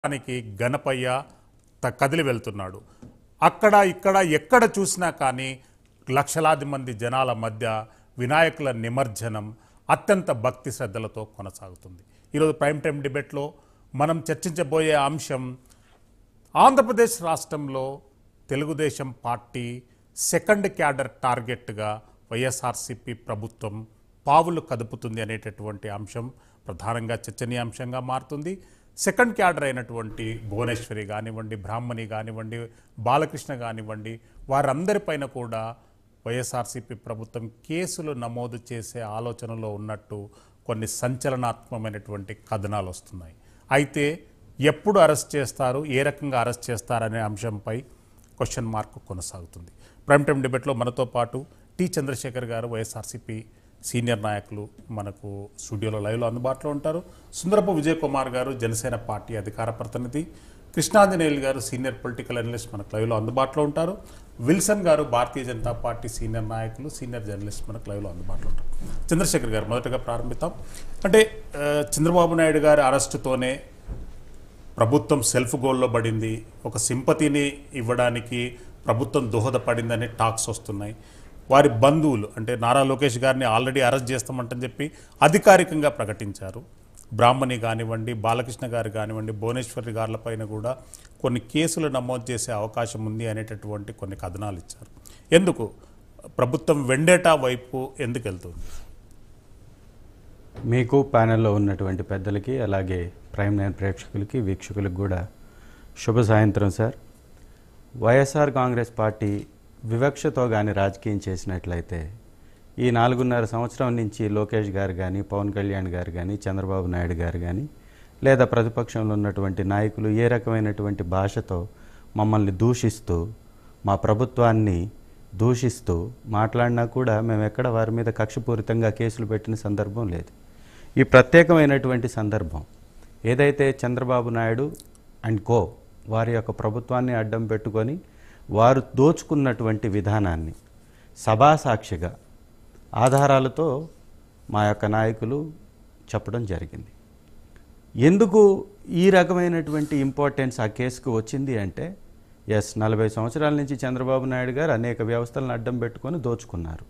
దానికి గణపయ్య త- కదిలి వెళ్తున్నాడు అక్కడ ఇక్కడ ఎక్కడ చూసినా కానీ లక్షలాది మంది జనాల మధ్య వినాయకుల నిమజ్జనం అత్యంత భక్తి శ్రద్ధలతో కొనసాగుతుంది ఈరోజు ప్రైమ్ టైం డిబేట్లో మనం చర్చించబోయే అంశం ఆంధ్రప్రదేశ్ రాష్ట్రంలో తెలుగుదేశం పార్టీ సెకండ్ క్యాడర్ టార్గెట్గా వైఎస్ఆర్సీపీ ప్రభుత్వం పావులు కదుపుతుంది అనేటటువంటి అంశం ప్రధానంగా చర్చనీయాంశంగా మారుతుంది సెకండ్ క్యాడర్ అయినటువంటి భువనేశ్వరి కానివ్వండి బ్రాహ్మణి కానివ్వండి బాలకృష్ణ కానివ్వండి వారందరిపైన కూడా వైఎస్ఆర్సీపీ ప్రభుత్వం కేసులు నమోదు చేసే ఆలోచనలో ఉన్నట్టు కొన్ని సంచలనాత్మకమైనటువంటి కథనాలు వస్తున్నాయి అయితే ఎప్పుడు అరెస్ట్ చేస్తారు ఏ రకంగా అరెస్ట్ చేస్తారనే అంశంపై క్వశ్చన్ మార్క్ కొనసాగుతుంది ప్రైమ్ టైం డిబేట్లో మనతో పాటు టి చంద్రశేఖర్ గారు వైఎస్ఆర్సీపీ సీనియర్ నాయకులు మనకు స్టూడియోలో లైవ్లో అందుబాటులో ఉంటారు సుందరపు విజయ్ కుమార్ గారు జనసేన పార్టీ అధికార ప్రతినిధి కృష్ణాంజనేయులు గారు సీనియర్ పొలిటికల్ అనలిస్ట్ మనకు లైవ్లో అందుబాటులో ఉంటారు విల్సన్ గారు భారతీయ జనతా పార్టీ సీనియర్ నాయకులు సీనియర్ జర్నలిస్ట్ మనకు లైవ్లో అందుబాటులో ఉంటారు చంద్రశేఖర్ గారు మొదటగా ప్రారంభిద్దాం అంటే ఆ, చంద్రబాబు నాయుడు గారి అరెస్టుతోనే ప్రభుత్వం సెల్ఫ్ గోల్లో పడింది ఒక సింపతిని ఇవ్వడానికి ప్రభుత్వం దోహదపడిందని టాక్స్ వస్తున్నాయి వారి బంధువులు అంటే నారా లోకేష్ గారిని ఆల్రెడీ అరెస్ట్ చేస్తామంటని చెప్పి అధికారికంగా ప్రకటించారు బ్రాహ్మణి కానివ్వండి బాలకృష్ణ గారు కానివ్వండి భువనేశ్వరి గారులపైన కూడా కొన్ని కేసులు నమోదు చేసే అవకాశం ఉంది అనేటటువంటి కొన్ని కథనాలు ఇచ్చారు ఎందుకు ప్రభుత్వం వెండేటా వైపు ఎందుకు వెళ్తుంది మీకు ప్యానెల్లో ఉన్నటువంటి పెద్దలకి అలాగే ప్రైమ్ నైన్ ప్రేక్షకులకి వీక్షకులకు కూడా శుభ సాయంత్రం సార్ వైఎస్ఆర్ కాంగ్రెస్ పార్టీ వివక్షతో కానీ రాజకీయం చేసినట్లయితే ఈ నాలుగున్నర సంవత్సరం నుంచి లోకేష్ గారు కానీ పవన్ కళ్యాణ్ గారు కానీ చంద్రబాబు నాయుడు గారు కానీ లేదా ప్రతిపక్షంలో ఉన్నటువంటి నాయకులు ఏ రకమైనటువంటి భాషతో మమ్మల్ని దూషిస్తూ మా ప్రభుత్వాన్ని దూషిస్తూ మాట్లాడినా కూడా మేము ఎక్కడ వారి మీద కక్షపూరితంగా కేసులు పెట్టిన సందర్భం లేదు ఈ ప్రత్యేకమైనటువంటి సందర్భం ఏదైతే చంద్రబాబు నాయుడు అండ్ కో వారి యొక్క ప్రభుత్వాన్ని అడ్డం పెట్టుకొని వారు దోచుకున్నటువంటి విధానాన్ని సభాసాక్షిగా ఆధారాలతో మా యొక్క నాయకులు చెప్పడం జరిగింది ఎందుకు ఈ రకమైనటువంటి ఇంపార్టెన్స్ ఆ కేసుకు వచ్చింది అంటే ఎస్ నలభై సంవత్సరాల నుంచి చంద్రబాబు నాయుడు గారు అనేక వ్యవస్థలను అడ్డం పెట్టుకొని దోచుకున్నారు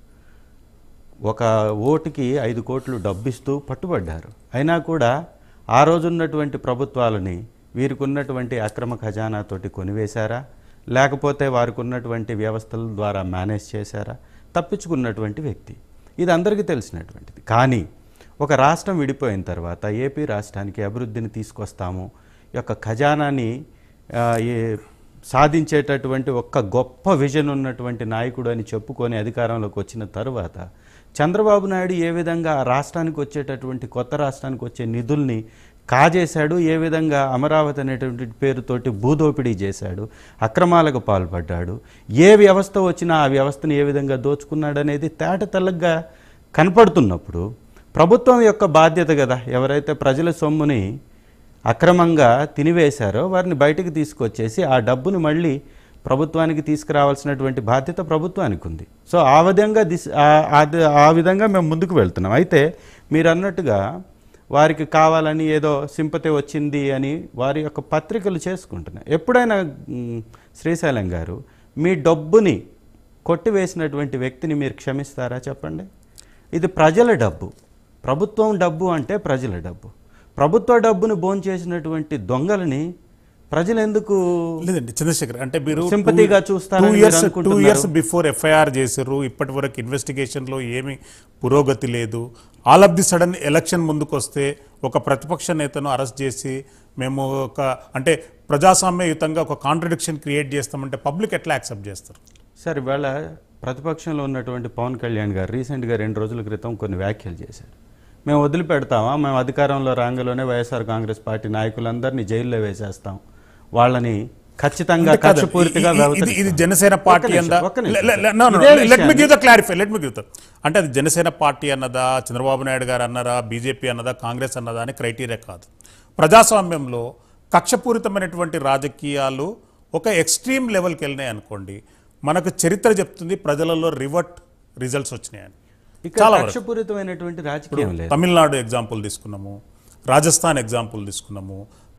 ఒక ఓటుకి ఐదు కోట్లు డబ్బిస్తూ పట్టుబడ్డారు అయినా కూడా ఆ రోజున్నటువంటి ప్రభుత్వాలని వీరికి ఉన్నటువంటి అక్రమ ఖజానాతోటి కొనివేశారా లేకపోతే వారికి ఉన్నటువంటి వ్యవస్థల ద్వారా మేనేజ్ చేశారా తప్పించుకున్నటువంటి వ్యక్తి ఇది అందరికీ తెలిసినటువంటిది కానీ ఒక రాష్ట్రం విడిపోయిన తర్వాత ఏపీ రాష్ట్రానికి అభివృద్ధిని తీసుకొస్తాము ఈ యొక్క ఖజానాని ఆ, ఏ సాధించేటటువంటి ఒక్క గొప్ప విజన్ ఉన్నటువంటి నాయకుడు అని చెప్పుకొని అధికారంలోకి వచ్చిన తరువాత చంద్రబాబు నాయుడు ఏ విధంగా ఆ రాష్ట్రానికి వచ్చేటటువంటి కొత్త రాష్ట్రానికి వచ్చే నిధుల్ని కాజేశాడు ఏ విధంగా అమరావతి అనేటువంటి పేరుతోటి భూదోపిడీ చేశాడు అక్రమాలకు పాల్పడ్డాడు ఏ వ్యవస్థ వచ్చినా ఆ వ్యవస్థను ఏ విధంగా దోచుకున్నాడు అనేది తేట తెల్లగా కనపడుతున్నప్పుడు ప్రభుత్వం యొక్క బాధ్యత కదా ఎవరైతే ప్రజల సొమ్ముని అక్రమంగా తినివేశారో వారిని బయటకు తీసుకొచ్చేసి ఆ డబ్బును మళ్ళీ ప్రభుత్వానికి తీసుకురావాల్సినటువంటి బాధ్యత ప్రభుత్వానికి ఉంది సో ఆ విధంగా దిశ ఆ- అది- ఆ విధంగా మేము ముందుకు వెళ్తున్నాం అయితే మీరు అన్నట్టుగా వారికి కావాలని ఏదో సింపతి వచ్చింది అని వారి యొక్క పత్రికలు చేసుకుంటున్నాయి ఎప్పుడైనా మ్, శ్రీశైలం గారు మీ డబ్బుని కొట్టివేసినటువంటి వ్యక్తిని మీరు క్షమిస్తారా చెప్పండి ఇది ప్రజల డబ్బు ప్రభుత్వం డబ్బు అంటే ప్రజల డబ్బు ప్రభుత్వ డబ్బును భోంచేసినటువంటి దొంగలని ప్రజలు ఎందుకు లేదండి చంద్రశేఖర్ అంటే మీరు సింపతిగా చూస్తారని టూ మీరు ఇయర్స్ టూ అనుకుంటున్నారు. ఇయర్స్ బిఫోర్ ఎఫ్ఐఆర్ చేశారు ఇప్పటి వరకు ఇన్వెస్టిగేషన్లో ఏమి పురోగతి లేదు all of the sudden election ముందుకు వస్తే ఒక ప్రతిపక్ష నేతను అరెస్ట్ చేసి మేము ఒక అంటే ప్రజాస్వామ్యయుతంగా ఒక కాంట్రడిక్షన్ క్రియేట్ చేస్తామంటే పబ్లిక్ ఎట్లా యాక్సెప్ట్ చేస్తారు సార్ ఇవాళ ప్రతిపక్షంలో ఉన్నటువంటి పవన్ కళ్యాణ్ గారు రీసెంట్గా రెండు రోజుల క్రితం కొన్ని వ్యాఖ్యలు చేశారు మేము వదిలిపెడతామా మేము అధికారంలో రాగాలోనే వైఎస్ఆర్ కాంగ్రెస్ పార్టీ నాయకులందరినీ జైల్లో వేసేస్తాం వాళ్ళని ఖచ్చితంగా అంటే కాదు, కక్షపూరితగా ఇది- ఇది- ఇది వ్యవహరిస్తాం. జనసేన ఒక్క పార్టీ నిమిషం, అన్నదా ఒక్క నిమిషం లె- లె- సార్. no, no, ఇదే no, let me విషయాన్ని- give the clarify, let me give the- అంటే అది జనసేన పార్టీ అన్నదా చంద్రబాబు నాయుడు గారు అన్నారా బీజేపీ అన్నదా కాంగ్రెస్ అన్నదా అని క్రైటీరియా కాదు ప్రజాస్వామ్యంలో కక్షపూరితమైనటువంటి రాజకీయాలు ఒక ఎక్స్ట్రీమ్ లెవెల్కి వెళ్ళినాయి అనుకోండి మనకు చరిత్ర చెప్తుంది ప్రజలలో రివర్ట్ రిజల్ట్స్ వచ్చినాయని ఇక్కడ చాలా వరకు. కక్షపూరితమైనటువంటి రాజకీయం లేదు తమిళనాడు ఎగ్జాంపుల్ తీసుకున్నాము రాజస్థాన్ ఎగ్జాంపుల్ తీసుకున్నాము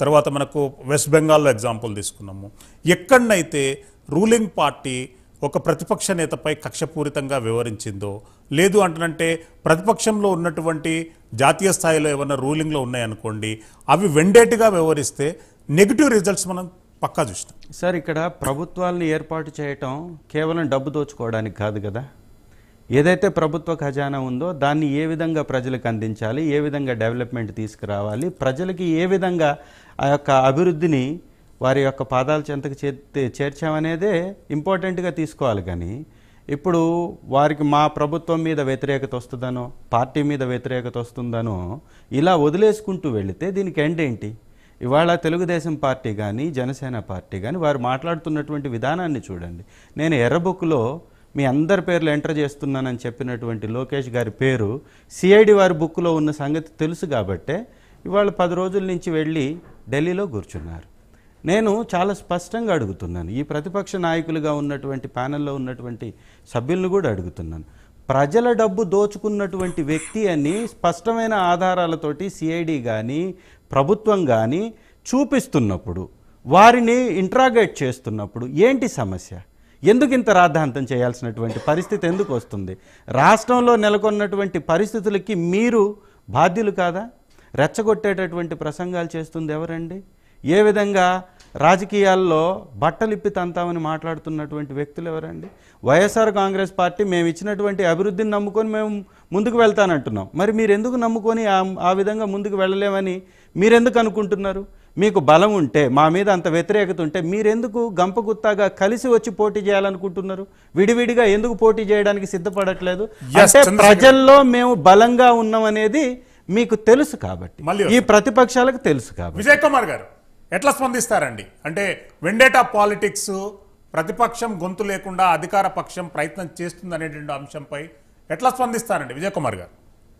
తర్వాత మనకు వెస్ట్ బెంగాల్లో ఎగ్జాంపుల్ తీసుకున్నాము ఎక్కడనైతే రూలింగ్ పార్టీ ఒక ప్రతిపక్ష నేతపై కక్షపూరితంగా వివరించిందో లేదు అంటనంటే ప్రతిపక్షంలో ఉన్నటువంటి జాతీయ స్థాయిలో ఏమైనా రూలింగ్లో ఉన్నాయనుకోండి అవి వెండేటుగా వ్యవహరిస్తే నెగిటివ్ రిజల్ట్స్ మనం పక్కా చూసినాం సార్ ఇక్కడ ప్రభుత్వాలను ఏర్పాటు చేయటం కేవలం డబ్బు దోచుకోవడానికి కాదు కదా ఏదైతే ప్రభుత్వ ఖజానా ఉందో దాన్ని ఏ విధంగా ప్రజలకు అందించాలి ఏ విధంగా డెవలప్మెంట్ తీసుకురావాలి ప్రజలకి ఏ విధంగా ఆ యొక్క అభివృద్ధిని వారి యొక్క పాదాల చెంతకు చేర్తే చేర్చామనేదే ఇంపార్టెంట్గా తీసుకోవాలి కానీ ఇప్పుడు వారికి మా ప్రభుత్వం మీద వ్యతిరేకత వస్తుందనో పార్టీ మీద వ్యతిరేకత వస్తుందనో ఇలా వదిలేసుకుంటూ వెళితే దీనికి ఎండ్ ఏంటి ఇవాళ తెలుగుదేశం పార్టీ కానీ జనసేన పార్టీ కానీ వారు మాట్లాడుతున్నటువంటి విధానాన్ని చూడండి నేను ఎర్రబుక్లో మీ అందరి పేర్లు ఎంటర్ చేస్తున్నానని చెప్పినటువంటి లోకేష్ గారి పేరు సిఐడి వారి బుక్లో ఉన్న సంగతి తెలుసు కాబట్టే ఇవాళ పది రోజుల నుంచి వెళ్ళి ఢిల్లీలో కూర్చున్నారు నేను చాలా స్పష్టంగా అడుగుతున్నాను ఈ ప్రతిపక్ష నాయకులుగా ఉన్నటువంటి ప్యానెల్లో ఉన్నటువంటి సభ్యులను కూడా అడుగుతున్నాను ప్రజల డబ్బు దోచుకున్నటువంటి వ్యక్తి అని స్పష్టమైన ఆధారాలతోటి సిఐడి కానీ ప్రభుత్వం కానీ చూపిస్తున్నప్పుడు వారిని ఇంట్రాగేట్ చేస్తున్నప్పుడు ఏంటి సమస్య ఎందుకు ఇంత రాద్ధాంతం చేయాల్సినటువంటి పరిస్థితి ఎందుకు వస్తుంది రాష్ట్రంలో నెలకొన్నటువంటి పరిస్థితులకి మీరు బాధ్యులు కాదా రెచ్చగొట్టేటటువంటి ప్రసంగాలు చేస్తుంది ఎవరండి ఏ విధంగా రాజకీయాల్లో బట్టలిప్పి తంతామని మాట్లాడుతున్నటువంటి వ్యక్తులు ఎవరండి వైఎస్ఆర్ కాంగ్రెస్ పార్టీ మేము ఇచ్చినటువంటి అభివృద్ధిని నమ్ముకొని మేము ముందుకు వెళ్తానంటున్నాం మరి మీరు ఎందుకు నమ్ముకొని ఆ ఆ విధంగా ముందుకు వెళ్ళలేమని మీరెందుకు అనుకుంటున్నారు మీకు బలం ఉంటే మా మీద అంత వ్యతిరేకత ఉంటే మీరెందుకు గంపగుత్తాగా కలిసి వచ్చి పోటీ చేయాలనుకుంటున్నారు విడివిడిగా ఎందుకు పోటీ చేయడానికి సిద్ధపడట్లేదు Yes, అంటే చంద్రశేఖర్. ప్రజల్లో మేము బలంగా ఉన్నాం అనేది మీకు తెలుసు కాబట్టి మళ్ళీ ఈ ప్రతిపక్షాలకు తెలుసు కాబట్టి విజయ్ కుమార్ గారు ఎట్లా స్పందిస్తారండి అంటే వెండేటా పాలిటిక్స్ ప్రతిపక్షం గొంతు లేకుండా అధికార పక్షం ప్రయత్నం చేస్తుంది అనేటువంటి అంశంపై ఎట్లా స్పందిస్తారండి విజయ్ కుమార్ గారు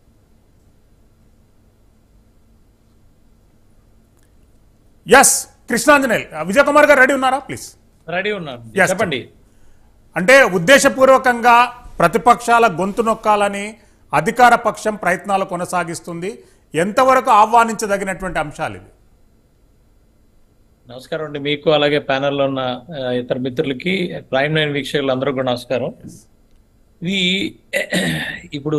ఎస్ కృష్ణాంజనేయులు విజయ్ కుమార్ గారు రెడీ ఉన్నారా ప్లీజ్ రెడీ ఉన్నాను Yes, చెప్పండి అంటే ఉద్దేశపూర్వకంగా ప్రతిపక్షాల గొంతు నొక్కాలని అధికార పక్షం ప్రయత్నాలు కొనసాగిస్తుంది ఎంతవరకు ఆహ్వానించదగినటువంటి అంశాలు ఇవి నమస్కారం అండి మీకు అలాగే ప్యానెల్లో ఉన్న ఆ, ఇతర మిత్రులకి ప్రైమ్ నైన్ వీక్షకులు అందరూ కూడా నమస్కారం ఇది ఇప్పుడు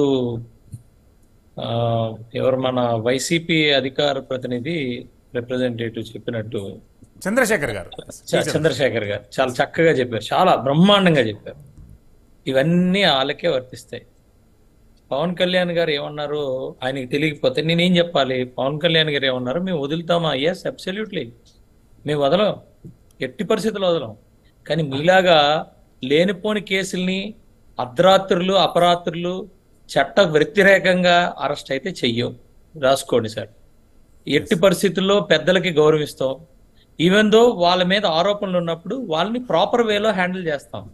ఆ, ఎవరు మన వైసీపీ అధికార ప్రతినిధి రిప్రజెంటేటివ్ చెప్పినట్టు చంద్రశేఖర్ గారు చ- చంద్రశేఖర్ గారు చాలా చక్కగా చెప్పారు చాలా బ్రహ్మాండంగా చెప్పారు ఇవన్నీ వాళ్ళకే వర్తిస్తాయి పవన్ కళ్యాణ్ గారు ఏమన్నారు ఆయనకి తెలియకపోతే నేనేం చెప్పాలి పవన్ కళ్యాణ్ గారు ఏమన్నారు మేము వదులుతామా ఎస్ అబ్సల్యూట్లీ మేము వదలం ఎట్టి పరిస్థితుల్లో వదలం కానీ మీలాగా లేనిపోని కేసుల్ని అర్ధరాత్రులు అపరాత్రులు చట్ట వ్యతిరేకంగా అరెస్ట్ అయితే చెయ్యం రాసుకోండి సార్ ఎట్టి పరిస్థితుల్లో పెద్దలకి గౌరవిస్తాం ఈవెన్ దో వాళ్ళ మీద ఆరోపణలు ఉన్నప్పుడు వాళ్ళని ప్రాపర్ వేలో హ్యాండిల్ చేస్తాం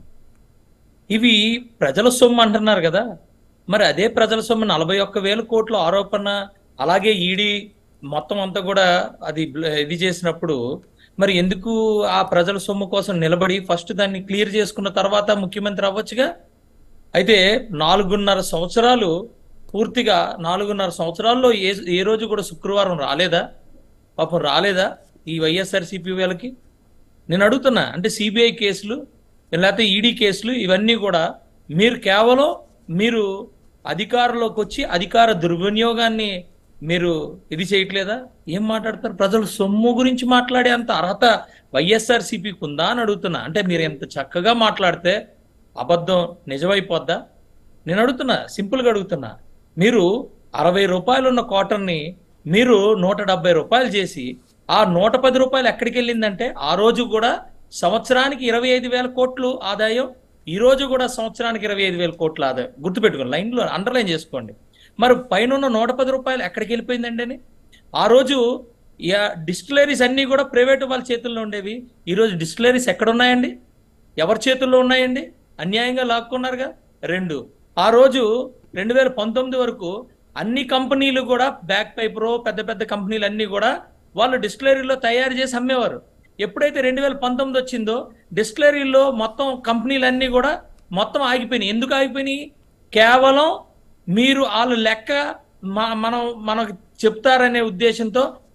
ఇవి ప్రజల సొమ్ము అంటున్నారు కదా మరి అదే ప్రజల సొమ్ము నలభై ఒక్క వేల కోట్ల ఆరోపణ అలాగే ఈడీ మొత్తం అంతా కూడా అది బ్ల- ఇది చేసినప్పుడు మరి ఎందుకు ఆ ప్రజల సొమ్ము కోసం నిలబడి ఫస్ట్ దాన్ని క్లియర్ చేసుకున్న తర్వాత ముఖ్యమంత్రి అవ్వచ్చుగా అయితే నాలుగున్నర సంవత్సరాలు పూర్తిగా నాలుగున్నర సంవత్సరాల్లో ఏ ఏ రోజు కూడా శుక్రవారం రాలేదా పాపం రాలేదా ఈ వైఎస్ఆర్సీపీ వాళ్ళకి నేను అడుగుతున్నా అంటే సిబిఐ కేసులు లేకపోతే ఈడీ కేసులు ఇవన్నీ కూడా మీరు కేవలం మీరు అధికారంలోకి వచ్చి అధికార దుర్వినియోగాన్ని మీరు ఇది చేయట్లేదా ఏం మాట్లాడతారు ప్రజల సొమ్ము గురించి మాట్లాడే అంత అర్హత వైఎస్ఆర్ సిపికి ఉందా అని అడుగుతున్నా అంటే మీరు ఎంత చక్కగా మాట్లాడితే అబద్ధం నిజమైపోద్దా నేను అడుగుతున్నా సింపుల్గా అడుగుతున్నా మీరు అరవై రూపాయలు ఉన్న కాటన్ని మీరు నూట డెబ్బై రూపాయలు చేసి ఆ నూట పది రూపాయలు ఎక్కడికి వెళ్ళిందంటే ఆ రోజు కూడా సంవత్సరానికి ఇరవై ఐదు వేల కోట్లు ఆదాయం ఈ రోజు కూడా సంవత్సరానికి ఇరవై ఐదు వేల కోట్ల ఆదాయం గుర్తుపెట్టుకోండి లైన్లో అండర్లైన్ చేసుకోండి మరి పైన ఉన్న నూట పది రూపాయలు ఎక్కడికి వెళ్ళిపోయిందండి అని ఆ రోజు డిస్టిలరీస్ అన్నీ కూడా ప్రైవేట్ వాళ్ళ చేతుల్లో ఉండేవి ఈ రోజు డిస్టిలరీస్ ఎక్కడ ఉన్నాయండి ఎవరి చేతుల్లో ఉన్నాయండి అన్యాయంగా లాక్కున్నారుగా రెండు ఆ రోజు రెండు వేల పంతొమ్మిది వరకు అన్ని కంపెనీలు కూడా బ్యాక్ పైపరో పెద్ద పెద్ద కంపెనీలు అన్నీ కూడా వాళ్ళు డిస్టిలరీలో తయారు చేసి అమ్మేవారు ఎప్పుడైతే రెండు వేల పంతొమ్మిది వచ్చిందో డిస్టిలరీలో మొత్తం కంపెనీలన్నీ కూడా మొత్తం ఆగిపోయినాయి ఎందుకు ఆగిపోయినాయి కేవలం మీరు వాళ్ళు లెక్క మా మనం మనకు చెప్తారనే ఉద్దేశంతో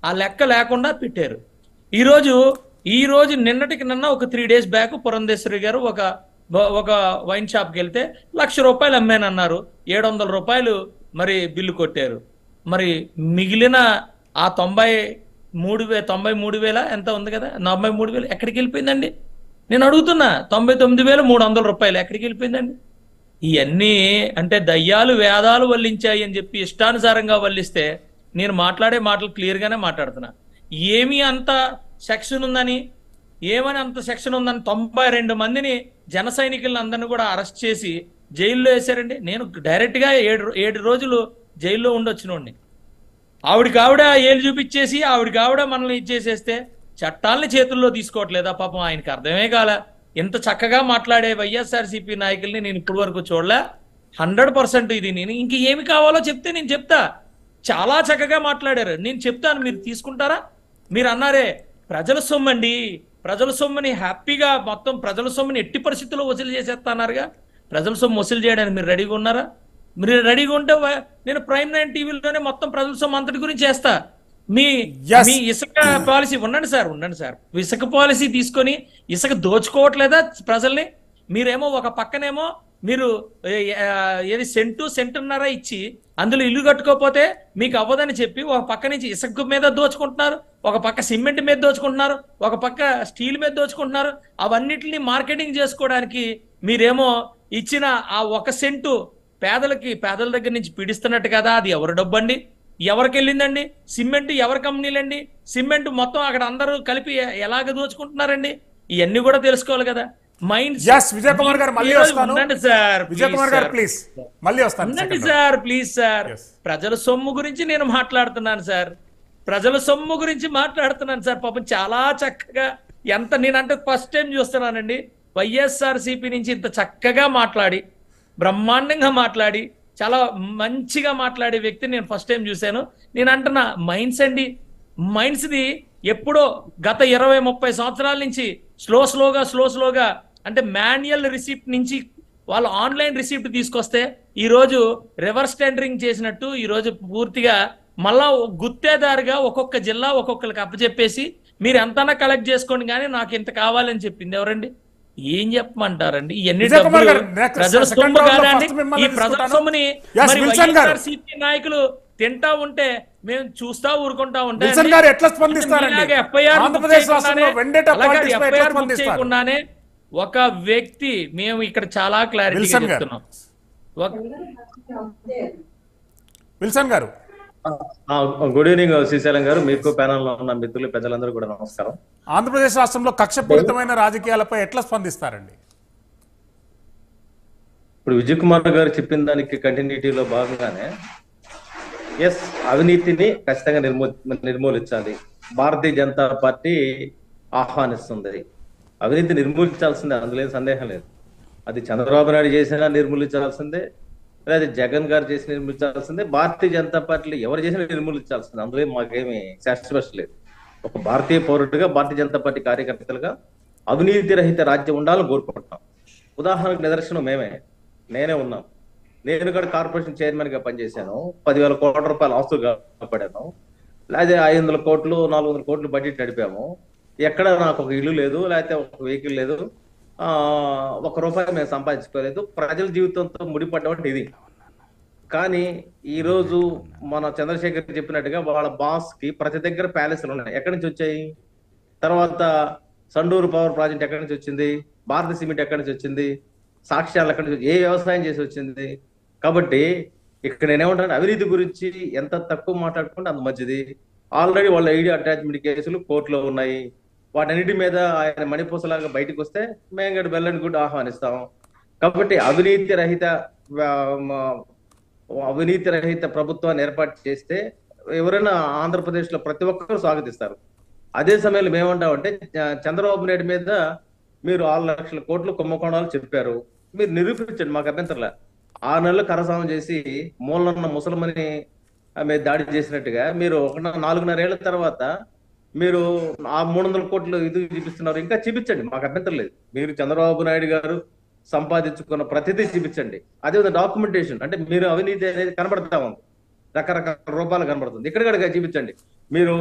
ఆ లెక్క లేకుండా పెట్టారు ఈరోజు ఈ రోజు నిన్నటికి నిన్న ఒక త్రీ డేస్ బ్యాక్ పురంధేశ్వరి గారు ఒక బ- ఒక వైన్ షాప్కి వెళ్తే లక్ష రూపాయలు అమ్మానన్నారు ఏడు వందల రూపాయలు మరి బిల్లు కొట్టారు మరి మిగిలిన ఆ తొంభై మూడు వే తొంభై మూడు వేల ఎంత ఉంది కదా తొంభై మూడు వేలు ఎక్కడికి వెళ్ళిపోయిందండి నేను అడుగుతున్నా తొంభై తొమ్మిది వేల మూడు వందల రూపాయలు ఎక్కడికి వెళ్ళిపోయిందండి ఇవన్నీ అంటే దయ్యాలు వేదాలు వల్లించాయి అని చెప్పి ఇష్టానుసారంగా వల్లిస్తే నేను మాట్లాడే మాటలు క్లియర్గానే మాట్లాడుతున్నా ఏమి అంత సెక్షన్ ఉందని ఏమని అంత సెక్షన్ ఉందని తొంభై రెండు మందిని జన సైనికులను అందరిని కూడా అరెస్ట్ చేసి జైల్లో వేశారండి నేను డైరెక్ట్గా ఏడు ఏడు రోజులు జైల్లో ఉండొచ్చినోడిని ఆవిడికి ఆవిడ ఏళ్ళు చూపించేసి ఆవిడికి ఆవిడ మనల్ని ఇచ్చేసేస్తే చట్టాలని చేతుల్లో తీసుకోవట్లేదా పాపం ఆయనకి అర్థమే కాల ఇంత చక్కగా మాట్లాడే వైఎస్ఆర్సీపీ నాయకుల్ని నేను ఇప్పటి వరకు చూడలే హండ్రెడ్ పర్సెంట్ ఇది నేను ఇంక ఏమి కావాలో చెప్తే నేను చెప్తా చాలా చక్కగా మాట్లాడారు నేను చెప్తాను మీరు తీసుకుంటారా మీరు అన్నారే ప్రజల సొమ్మండి ప్రజల సొమ్ముని హ్యాపీగా మొత్తం ప్రజల సొమ్ముని ఎట్టి పరిస్థితుల్లో వసూలు చేసేస్తానారుగా ప్రజల సొమ్ము వసూలు చేయడానికి మీరు రెడీగా ఉన్నారా మీరు రెడీగా ఉంటే వ- నేను ప్రైమ్ నైన్ టీవీలోనే మొత్తం ప్రజల సొమ్ము అంతటి గురించి చేస్తా మీ Yes. మీ ఇసుక పాలసీ ఉండండి సార్ ఉండండి సార్ ఇసుక పాలసీ తీసుకొని ఇసుక దోచుకోవట్లేదా ప్రజల్ని మీరేమో ఒక పక్కనేమో మీరు ఏ- ఆ, ఏది సెంటు సెంటున్నర ఇచ్చి అందులో ఇల్లు కట్టుకోకపోతే మీకు అవ్వదని చెప్పి ఒక పక్క నుంచి ఇసుక మీద దోచుకుంటున్నారు ఒక పక్క సిమెంట్ మీద దోచుకుంటున్నారు ఒక పక్క స్టీల్ మీద దోచుకుంటున్నారు అవన్నిటిని మార్కెటింగ్ చేసుకోవడానికి మీరేమో ఇచ్చిన ఆ ఒక సెంటు పేదలకి పేదల దగ్గర నుంచి పీడిస్తున్నట్టు కదా అది ఎవరి డబ్బు అండి ఎవరికి వెళ్ళిందండి సిమెంట్ ఎవరి కంపెనీలండి సిమెంట్ మొత్తం అక్కడ అందరూ కలిపి ఎ- ఎలాగ దోచుకుంటున్నారండి ఇవన్నీ కూడా తెలుసుకోవాలి కదా మైండ్ Yes, విజయ్ కుమార్ గారు మళ్ళీ వస్తాను. ఉండండి సార్ విజయ్ కుమార్ గారు ప్లీజ్ ప్లీజ్ మళ్ళీ వస్తాను ఉండండి second round. Sir please sir Yes. ప్రజల సొమ్ము గురించి నేను మాట్లాడుతున్నాను సార్ ప్రజల సొమ్ము గురించి మాట్లాడుతున్నాను సార్ పాపం చాలా చక్కగా ఎంత నేనంటే ఫస్ట్ టైం చూస్తున్నానండి వైఎస్ఆర్ సిపి నుంచి ఇంత చక్కగా మాట్లాడి బ్రహ్మాండంగా మాట్లాడి చాలా మంచిగా మాట్లాడే వ్యక్తిని నేను ఫస్ట్ టైం చూశాను నేను అంటున్నా మైండ్స్ అండి మైండ్స్ది ఎప్పుడో గత ఇరవై ముప్పై సంవత్సరాల నుంచి స్లో స్లోగా స్లో స్లోగా అంటే మాన్యువల్ రిసిప్ట్ నుంచి వాళ్ళు ఆన్లైన్ రిసిప్ట్ తీసుకొస్తే ఈ రోజు రివర్స్ టెండరింగ్ చేసినట్టు ఈ రోజు పూర్తిగా మళ్ళా గుత్తేదారుగా ఒక్కొక్క జిల్లా ఒక్కొక్కరికి అప్పచెప్పేసి మీరు ఎంతనా కలెక్ట్ చేసుకోండి కానీ నాకు ఇంత కావాలని చెప్పింది ఎవరండి ఏం చెప్పమంటారండి ఇవన్నీ విజయ్ కుమార్ డబ్బులు గారు, next ప్రజల second సొమ్ము round లో కాదా అండి? first మిమ్మల్ని ఈ ప్రజల తీసుకుంటాను. సొమ్ముని Yes, మరి విల్సన్ గారు. వైఎస్ఆర్సీపీ నాయకులు తింటా ఉంటే మేము చూస్తా ఊరుకుంటా ఉంటే విల్సన్ గారు ఎట్లా స్పందిస్తారండి? ఆంధ్రప్రదేశ్ రాష్ట్రంలో vendetta politics పై ఎట్లా స్పందిస్తారు? చేయకుండానే ఒక వ్యక్తి మేము ఇక్కడ చాలా క్లారిటీగా విల్సన్ గారు. చెప్తున్నాం ఒక- విల్సన్ గారు ఆ, గుడ్ ఈవినింగ్ శ్రీశైలం గారు మీకు ప్యానల్ లో ఉన్న మిత్రులు పెద్దలందరూ కూడా నమస్కారం ఆంధ్రప్రదేశ్ రాష్ట్రంలో కక్షపూరితమైన రాజకీయాలపై ఎట్లా స్పందిస్తారండి ఇప్పుడు విజయ్ కుమార్ గారు చెప్పిన దానికి కంటిన్యూటీలో భాగంగానే ఎస్ అవినీతిని ఖచ్చితంగా నిర్మూ నిర్మూలించాలి భారతీయ జనతా పార్టీ ఆహ్వానిస్తుంది అవినీతి నిర్మూలించాల్సిందే అందులో ఏం సందేహం లేదు అది చంద్రబాబు నాయుడు చేసినా నిర్మూలించాల్సిందే లేదా జగన్ గారు చేసి నిర్మించాల్సిందే భారతీయ జనతా పార్టీలో ఎవరు చేసినా నిర్మూలించాల్సిందే అందులో ఏం మాకేమి శాస్త్రభాష లేదు ఒక భారతీయ పౌరుడిగా భారతీయ జనతా పార్టీ కార్యకర్తలుగా అవినీతి రహిత రాజ్యం ఉండాలని కోరుకుంటున్నాం ఉదాహరణకు నిదర్శనం మేమే నేనే ఉన్నాం నేను కూడా కార్పొరేషన్ చైర్మన్ గా పనిచేశాను పదివేల కోట్ల రూపాయల ఆస్తులు కాపాడాను లేదా ఐదు వందల కోట్లు నాలుగు వందల కోట్లు బడ్జెట్ నడిపాము ఎక్కడ నాకు ఒక ఇల్లు లేదు లేకపోతే ఒక వెహికల్ లేదు ఆ ఒక రూపాయి మేము సంపాదించుకోలేదు ప్రజల జీవితంతో ముడిపడ్డటువంటి ఇది కానీ ఈ రోజు మన చంద్రశేఖర్ చెప్పినట్టుగా వాళ్ళ బాస్ కి ప్రతి దగ్గర ప్యాలెస్లు ఉన్నాయి ఎక్కడి నుంచి వచ్చాయి తర్వాత సండూరు పవర్ ప్రాజెక్ట్ ఎక్కడి నుంచి వచ్చింది భారత సిమెంట్ ఎక్కడి నుంచి వచ్చింది సాక్ష్యాలు ఎక్కడి నుంచి ఏ వ్యవసాయం చేసి వచ్చింది కాబట్టి ఇక్కడ నేనేమంటాను అవినీతి గురించి ఎంత తక్కువ మాట్లాడుకుంటే అంత మంచిది ఆల్రెడీ వాళ్ళ ఐడి అటాచ్మెంట్ కేసులు కోర్టులో ఉన్నాయి వాటన్నిటి మీద ఆయన మణిపూసలాగా బయటకు వస్తే మేము కూడా బెల్లని గుడ్ ఆహ్వానిస్తాం కాబట్టి అవినీతి రహిత ఆ, మ- అవినీతి రహిత ప్రభుత్వాన్ని ఏర్పాటు చేస్తే ఎవరైనా ఆంధ్రప్రదేశ్ లో ప్రతి ఒక్కరూ స్వాగతిస్తారు అదే సమయంలో మేమంటామంటే చ- చంద్రబాబు నాయుడు మీద మీరు ఆరు లక్షల కోట్లు కుంభకోణాలు చెప్పారు మీరు నిరూపించండి మాకు అభ్యంతరలే ఆరు నెలలు కరసామం చేసి మూలన్న ముసలమని మీద దాడి చేసినట్టుగా మీరు ఒక నాలుగున్నర ఏళ్ల తర్వాత మీరు ఆ మూడు వందల కోట్లు ఇది చూపిస్తున్నారు ఇంకా చూపించండి మాకు అభ్యంతరం లేదు మీరు చంద్రబాబు నాయుడు గారు సంపాదించుకున్న ప్రతిదీ చూపించండి అదే డాక్యుమెంటేషన్ అంటే మీరు అవినీతి అనేది కనబడతా ఉంది రకరకాల రూపాలు కనబడుతుంది ఇక్కడ కూడా చూపించండి మీరు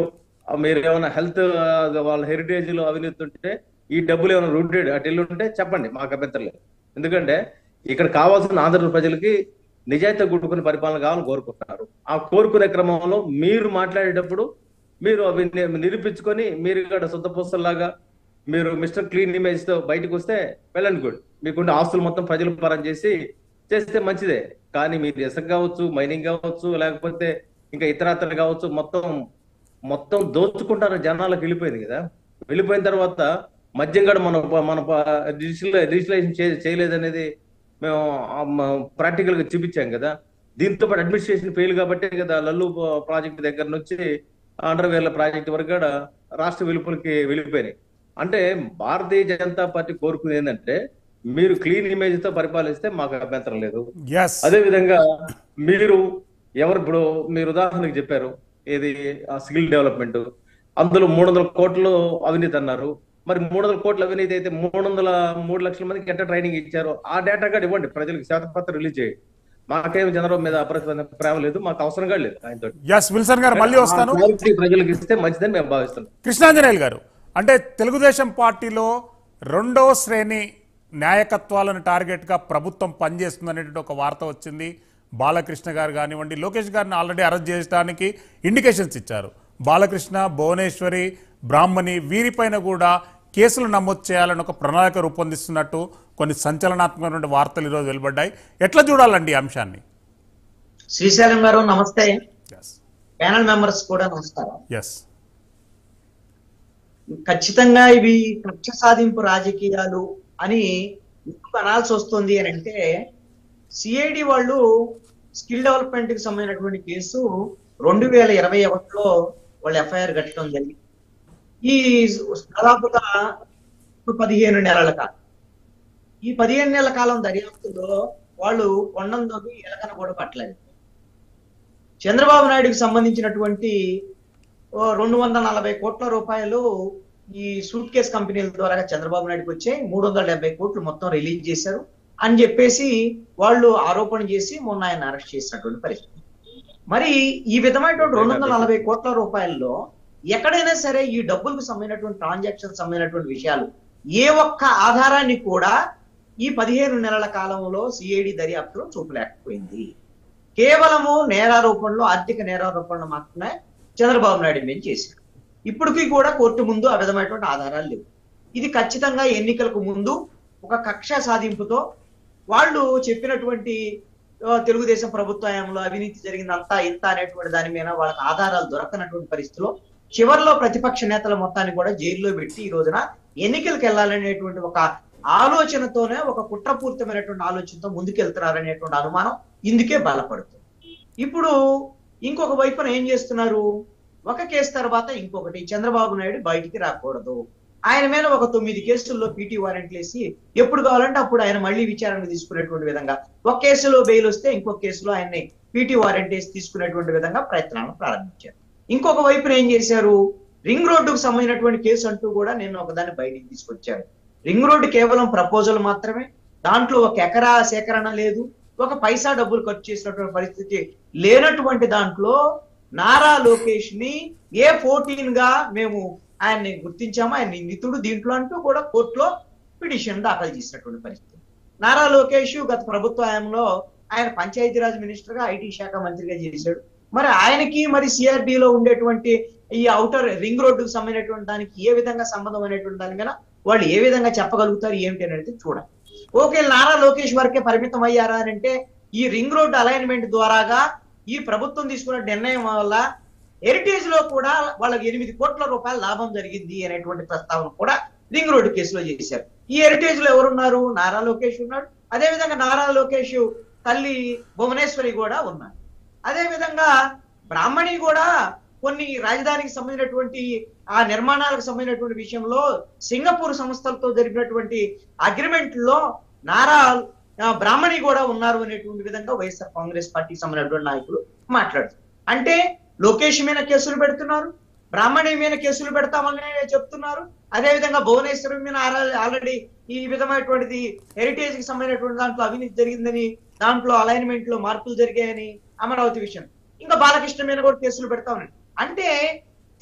ఆ, మీరు ఏమైనా హెల్త్ వాళ్ళ హెరిటేజ్ లో అవినీతి ఉంటే ఈ డబ్బులు ఏమైనా రూటెడ్ అటు వెళ్ళి ఉంటే చెప్పండి మాకు అభ్యంతరం లేదు ఎందుకంటే ఇక్కడ కావాల్సిన ఆంధ్ర ప్రజలకి నిజాయితీ కూడుకుని పరిపాలన కావాలని కోరుకుంటున్నారు ఆ కోరుకునే క్రమంలో మీరు మాట్లాడేటప్పుడు మీరు అవి ని- నిరూపించుకొని మీరు ఇక్కడ శుద్ధ పుస్తలాగా మీరు మిస్టర్ క్లీన్ ఇమేజ్ తో బయటకు వస్తే వెళ్ళండి గుడ్ మీకుండే ఆస్తులు మొత్తం ప్రజల పరం చేసి చేస్తే మంచిదే కానీ మీరు ఇసుక కావచ్చు మైనింగ్ కావచ్చు లేకపోతే ఇంకా ఇతరత్ర కావచ్చు మొత్తం మొత్తం దోచుకుంటారు జనాలకు వెళ్ళిపోయింది కదా వెళ్ళిపోయిన తర్వాత మద్యం కూడా మనం మన డిజిటల్ రిజిస్ట్రేషన్ చేయలేదనేది మేము ప్రాక్టికల్ గా చూపించాం కదా దీంతో పాటు అడ్మినిస్ట్రేషన్ ఫెయిల్ కాబట్టి కదా లల్లు ప్రాజెక్ట్ దగ్గర నుంచి అండర్వేర్ల ప్రాజెక్ట్ వరకు కూడా రాష్ట్ర వెలుపులకి వెళ్ళిపోయినాయి అంటే భారతీయ జనతా పార్టీ కోరుకునేది ఏంటంటే మీరు క్లీన్ ఇమేజ్ తో పరిపాలిస్తే మాకు అభ్యంతరం లేదు ఎస్ అదే విధంగా మీరు ఎవరు ఇప్పుడు మీరు ఉదాహరణకు చెప్పారు ఏది స్కిల్ డెవలప్మెంట్ అందులో మూడు వందల కోట్లు అవినీతి అన్నారు మరి మూడు వందల కోట్ల అవినీతి అయితే మూడు వందల మూడు లక్షల మందికి ఎట్లా ట్రైనింగ్ ఇచ్చారు ఆ డేటా కూడా ఇవ్వండి ప్రజలకు శాతపత్రం రిలీజ్ చేయండి మాకేం చంద్రబాబు మీద అప్రతిబంధ ప్రేమ లేదు మాకు అవసరం కూడా లేదు ఆయనతో ఎస్ విల్సన్ గారు మళ్ళీ వస్తాను ప్రజలకు ఇస్తే మంచిదని మేము భావిస్తున్నాం కృష్ణాంజనేయులు గారు అంటే తెలుగుదేశం పార్టీలో రెండో శ్రేణి న్యాయకత్వాలను టార్గెట్గా ప్రభుత్వం పనిచేస్తుందనేటువంటి ఒక వార్త వచ్చింది బాలకృష్ణ గారు కానివ్వండి లోకేష్ గారిని ఆల్రెడీ అరెస్ట్ చేయడానికి ఇండికేషన్స్ ఇచ్చారు బాలకృష్ణ భువనేశ్వరి బ్రాహ్మణి వీరిపైన కూడా కేసులు నమోదు చేయాలని ఒక ప్రణాళిక రూపొందిస్తున్నట్టు కొన్ని సంచలనాత్మకమైన వార్తలు ఈరోజు వెలువడ్డాయి ఎట్లా చూడాలండి ఈ అంశాన్ని శ్రీశైలం గారు నమస్తే ఎస్ ప్యానల్ మెంబర్స్ కూడా నమస్కారం ఎస్ ఖచ్చితంగా ఇవి కక్ష సాధింపు రాజకీయాలు అని ఎందుకు అనాల్సి వస్తుంది అని అంటే సిఐడి వాళ్ళు స్కిల్ డెవలప్మెంట్ కి సంబంధించినటువంటి కేసు రెండు వేల ఇరవై ఒకటిలో వాళ్ళు ఎఫ్ఐఆర్ కట్టడం జరిగింది ఈ దాదాపుగా ఇప్పుడు పదిహేను నెలల కాలం ఈ పదిహేను నెలల కాలం దర్యాప్తులో వాళ్ళు కొండందోకి ఎలకన కూడా పట్టలేదు చంద్రబాబు నాయుడుకి సంబంధించినటువంటి ఓ రెండు వందల నలభై కోట్ల రూపాయలు ఈ సూట్ కేస్ కంపెనీల ద్వారా చంద్రబాబు నాయుడుకి వచ్చాయి మూడు వందల డెబ్బై కోట్లు మొత్తం రిలీజ్ చేశారు అని చెప్పేసి వాళ్ళు ఆరోపణ చేసి మొన్న ఆయన అరెస్ట్ చేసినటువంటి పరిస్థితి మరి ఈ విధమైనటువంటి రెండు వందల నలభై కోట్ల రూపాయల్లో ఎక్కడైనా సరే ఈ డబ్బులకు సంబంధించినటువంటి ట్రాన్సాక్షన్ సంబంధించినటువంటి విషయాలు ఏ ఒక్క ఆధారాన్ని కూడా ఈ పదిహేను నెలల కాలంలో సిఐడి దర్యాప్తులో చూపలేకపోయింది కేవలము నేరారోపణలు ఆర్థిక నేరారోపణలు మాత్రమే చంద్రబాబు నాయుడు మీద చేశారు ఇప్పటికీ కూడా కోర్టు ముందు ఆ విధమైనటువంటి ఆధారాలు లేవు ఇది ఖచ్చితంగా ఎన్నికలకు ముందు ఒక కక్ష సాధింపుతో వాళ్ళు చెప్పినటువంటి ఆ, తెలుగుదేశం ప్రభుత్వంలో అవినీతి జరిగిందంతా ఇంత అనేటువంటి దాని మీద వాళ్ళకి ఆధారాలు దొరకనటువంటి పరిస్థితిలో చివరిలో ప్రతిపక్ష నేతల మొత్తాన్ని కూడా జైల్లో పెట్టి ఈ రోజున ఎన్నికలకు వెళ్ళాలనేటువంటి ఒక ఆలోచనతోనే ఒక కుట్రపూరితమైనటువంటి ఆలోచనతో ముందుకెళ్తున్నారనేటువంటి అనుమానం ఇందుకే బలపడుతుంది ఇప్పుడు ఇంకొక వైపున ఏం చేస్తున్నారు ఒక కేసు తర్వాత ఇంకొకటి చంద్రబాబు నాయుడు బయటికి రాకూడదు ఆయన మీద ఒక తొమ్మిది కేసుల్లో పీటీ వారెంట్లు వేసి ఎప్పుడు కావాలంటే అప్పుడు ఆయన మళ్ళీ విచారణ తీసుకునేటువంటి విధంగా ఒక కేసులో బెయిల్ వస్తే ఇంకొక కేసులో ఆయన్ని పీటీ వారెంట్ వేసి తీసుకునేటువంటి విధంగా ప్రయత్నాలను ప్రారంభించారు ఇంకొక వైపున ఏం చేశారు రింగ్ రోడ్డుకు సంబంధించినటువంటి కేసు అంటూ కూడా నేను ఒకదాన్ని బయటికి తీసుకొచ్చాను రింగ్ రోడ్డు కేవలం ప్రపోజల్ మాత్రమే దాంట్లో ఒక ఎకరా సేకరణ లేదు ఒక పైసా డబ్బులు ఖర్చు చేసినటువంటి పరిస్థితి లేనటువంటి దాంట్లో నారా లోకేష్ ని ఏ ఫోర్టీన్ గా మేము ఆయన్ని గుర్తించాము ఆయన నిందితుడు దీంట్లో అంటూ కూడా కోర్టులో పిటిషన్ దాఖలు చేసినటువంటి పరిస్థితి నారా లోకేష్ గత ప్రభుత్వ హయాంలో ఆయన పంచాయతీరాజ్ మినిస్టర్ గా ఐటీ శాఖ మంత్రిగా చేశాడు మరి ఆయనకి మరి CRD లో ఉండేటువంటి ఈ అవుటర్ రింగ్ రోడ్డుకు సంబంధించినటువంటి దానికి ఏ విధంగా సంబంధం అనేటువంటి దాని మీద వాళ్ళు ఏ విధంగా చెప్పగలుగుతారు ఏమిటి అనేది చూడాలి ఓకే నారా లోకేష్ వరకే పరిమితం అయ్యారా అని అంటే ఈ రింగ్ రోడ్ అలైన్మెంట్ ద్వారాగా ఈ ప్రభుత్వం తీసుకున్న నిర్ణయం వల్ల హెరిటేజ్ లో కూడా వాళ్ళకి ఎనిమిది కోట్ల రూపాయల లాభం జరిగింది అనేటువంటి ప్రస్తావన కూడా రింగ్ రోడ్డు కేసులో చేశారు ఈ హెరిటేజ్ లో ఎవరున్నారు నారా లోకేష్ ఉన్నాడు అదే విధంగా నారా లోకేష్ తల్లి భువనేశ్వరి కూడా ఉన్నారు అదే విధంగా బ్రాహ్మణి కూడా కొన్ని రాజధానికి సంబంధించినటువంటి ఆ నిర్మాణాలకు సంబంధించినటువంటి విషయంలో సింగపూర్ సంస్థలతో జరిగినటువంటి అగ్రిమెంట్ లో నారా ఆ, బ్రాహ్మణి కూడా ఉన్నారు అనేటువంటి విధంగా వైఎస్ఆర్ కాంగ్రెస్ పార్టీకి సంబంధించినటువంటి నాయకులు మాట్లాడుతారు అంటే లోకేష్ మీద కేసులు పెడుతున్నారు బ్రాహ్మణి మీద కేసులు పెడతామని చెప్తున్నారు అదే విధంగా భువనేశ్వరం మీద ఆల్రెడీ ఈ విధమైనటువంటిది హెరిటేజ్ కి సంబంధించినటువంటి దాంట్లో అవినీతి జరిగిందని దాంట్లో అలైన్మెంట్ లో మార్పులు జరిగాయని అమరావతి విషయం ఇంకా బాలకృష్ణ మీద కూడా కేసులు పెడతామని అంటే